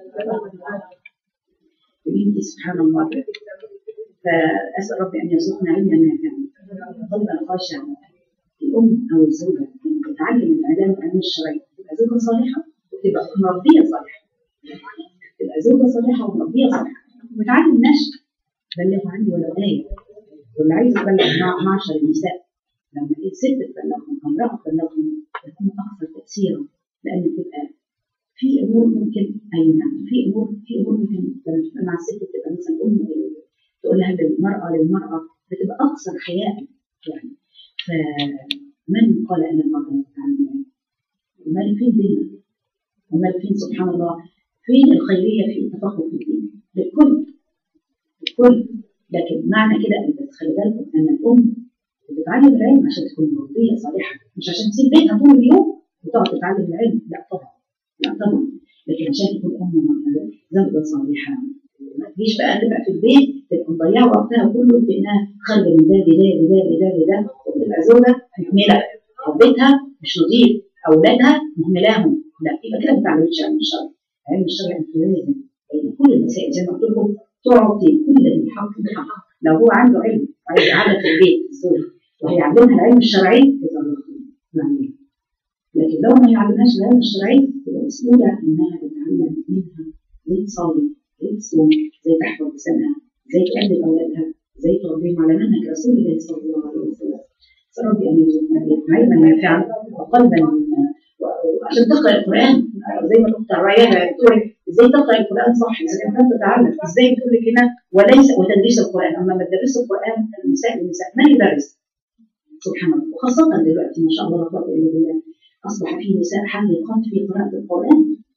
Speaker 1: بنتي سبحان الله فأسأل ربي أن يرزقنا علما نافعا قلبا خاشعا الأم أو الزوجة لما تتعلم الآداب العلم الشرعي تبقى زوجة صالحة وتبقى مربية صالحة تبقى زوجة صالحة ومربية صالحة وتعلم نشأ بلغوا عني ولو آية واللي عايز يبلغ مع معشر النساء لما الست تبلغهم أو امرأة تبلغهم يكون أكثر تأثيرا لأن بتبقى في أمور ممكن أي نعم في أمور في أمور ممكن لما تبقى مع الست بتبقى مثلا أم تقول لها للمرأة للمرأة بتبقى أكثر حياء يعني فمن قال أن المرأة لا تتعلم ومال فين ديننا ومال فين سبحان الله فين الخيرية في التفقه في الدين للكل الكل لكن معنى كده أن تخلي بالكم أن الأم بتتعلم العلم عشان تكون مربية صالحة مش عشان تسيب بيتها طول اليوم وتقعد تتعلم العلم لا طبعا لا طبعا لكن عشان تكون أم زوجة صالحة ما تجيش بقى تبقى في البيت تبقى مضيعة وقتها كله في إنها خارجة من ده لده لده لده لده وتبقى زوجة مهملة بيتها مش نظيف أولادها مهملاهم لا يبقى كده ما بتعلمش علم الشرع علم الشرع أنت لازم بين كل المسائل زي ما قلت لكم تعطي كل ذي حق بحق لو هو عنده علم وعايز يقعدها في البيت الزوج وهيعلمها العلم الشرعي يبقى يعني لكن لو ما يعلمهاش العلم الشرعي يبقى مسؤولة إنها تتعلم منها زي تصلي زي تصوم زي تحفظ لسانها زي تأدب أولادها زي تربيهم على منهج رسول الله صلى الله عليه وسلم أسأل ربي أن يرزقنا علما نافعا وقلبا وعشان تقرأ القرآن زي ما الأخت ريان بتقول
Speaker 3: ازاي تقرا القران صح اذا كانت لم تتعلم ازاي بتقول لك هنا وليس وتدريس القران اما ما تدرس القران النساء للنساء من يدرس سبحان الله وخاصه دلوقتي ما شاء الله لا قوه الا بالله اصبح في نساء حلقات في قراءه القران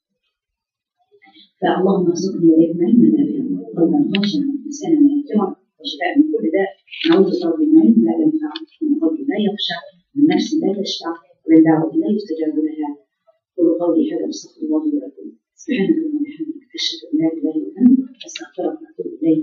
Speaker 3: فاللهم ارزقني واياكم علما نافعا وقلبا خاشعا ولسانا ذاكرا وشفاء من كل داء نعوذ برب من علم لا ينفع من قلب لا يخشع من نفس لا تشفع ومن دعوه لا يستجاب لها قولوا قولي هذا واستغفر الله لي ولكم سبحانك اللهم وبحمدك اشهد ان لا اله الا انت استغفرك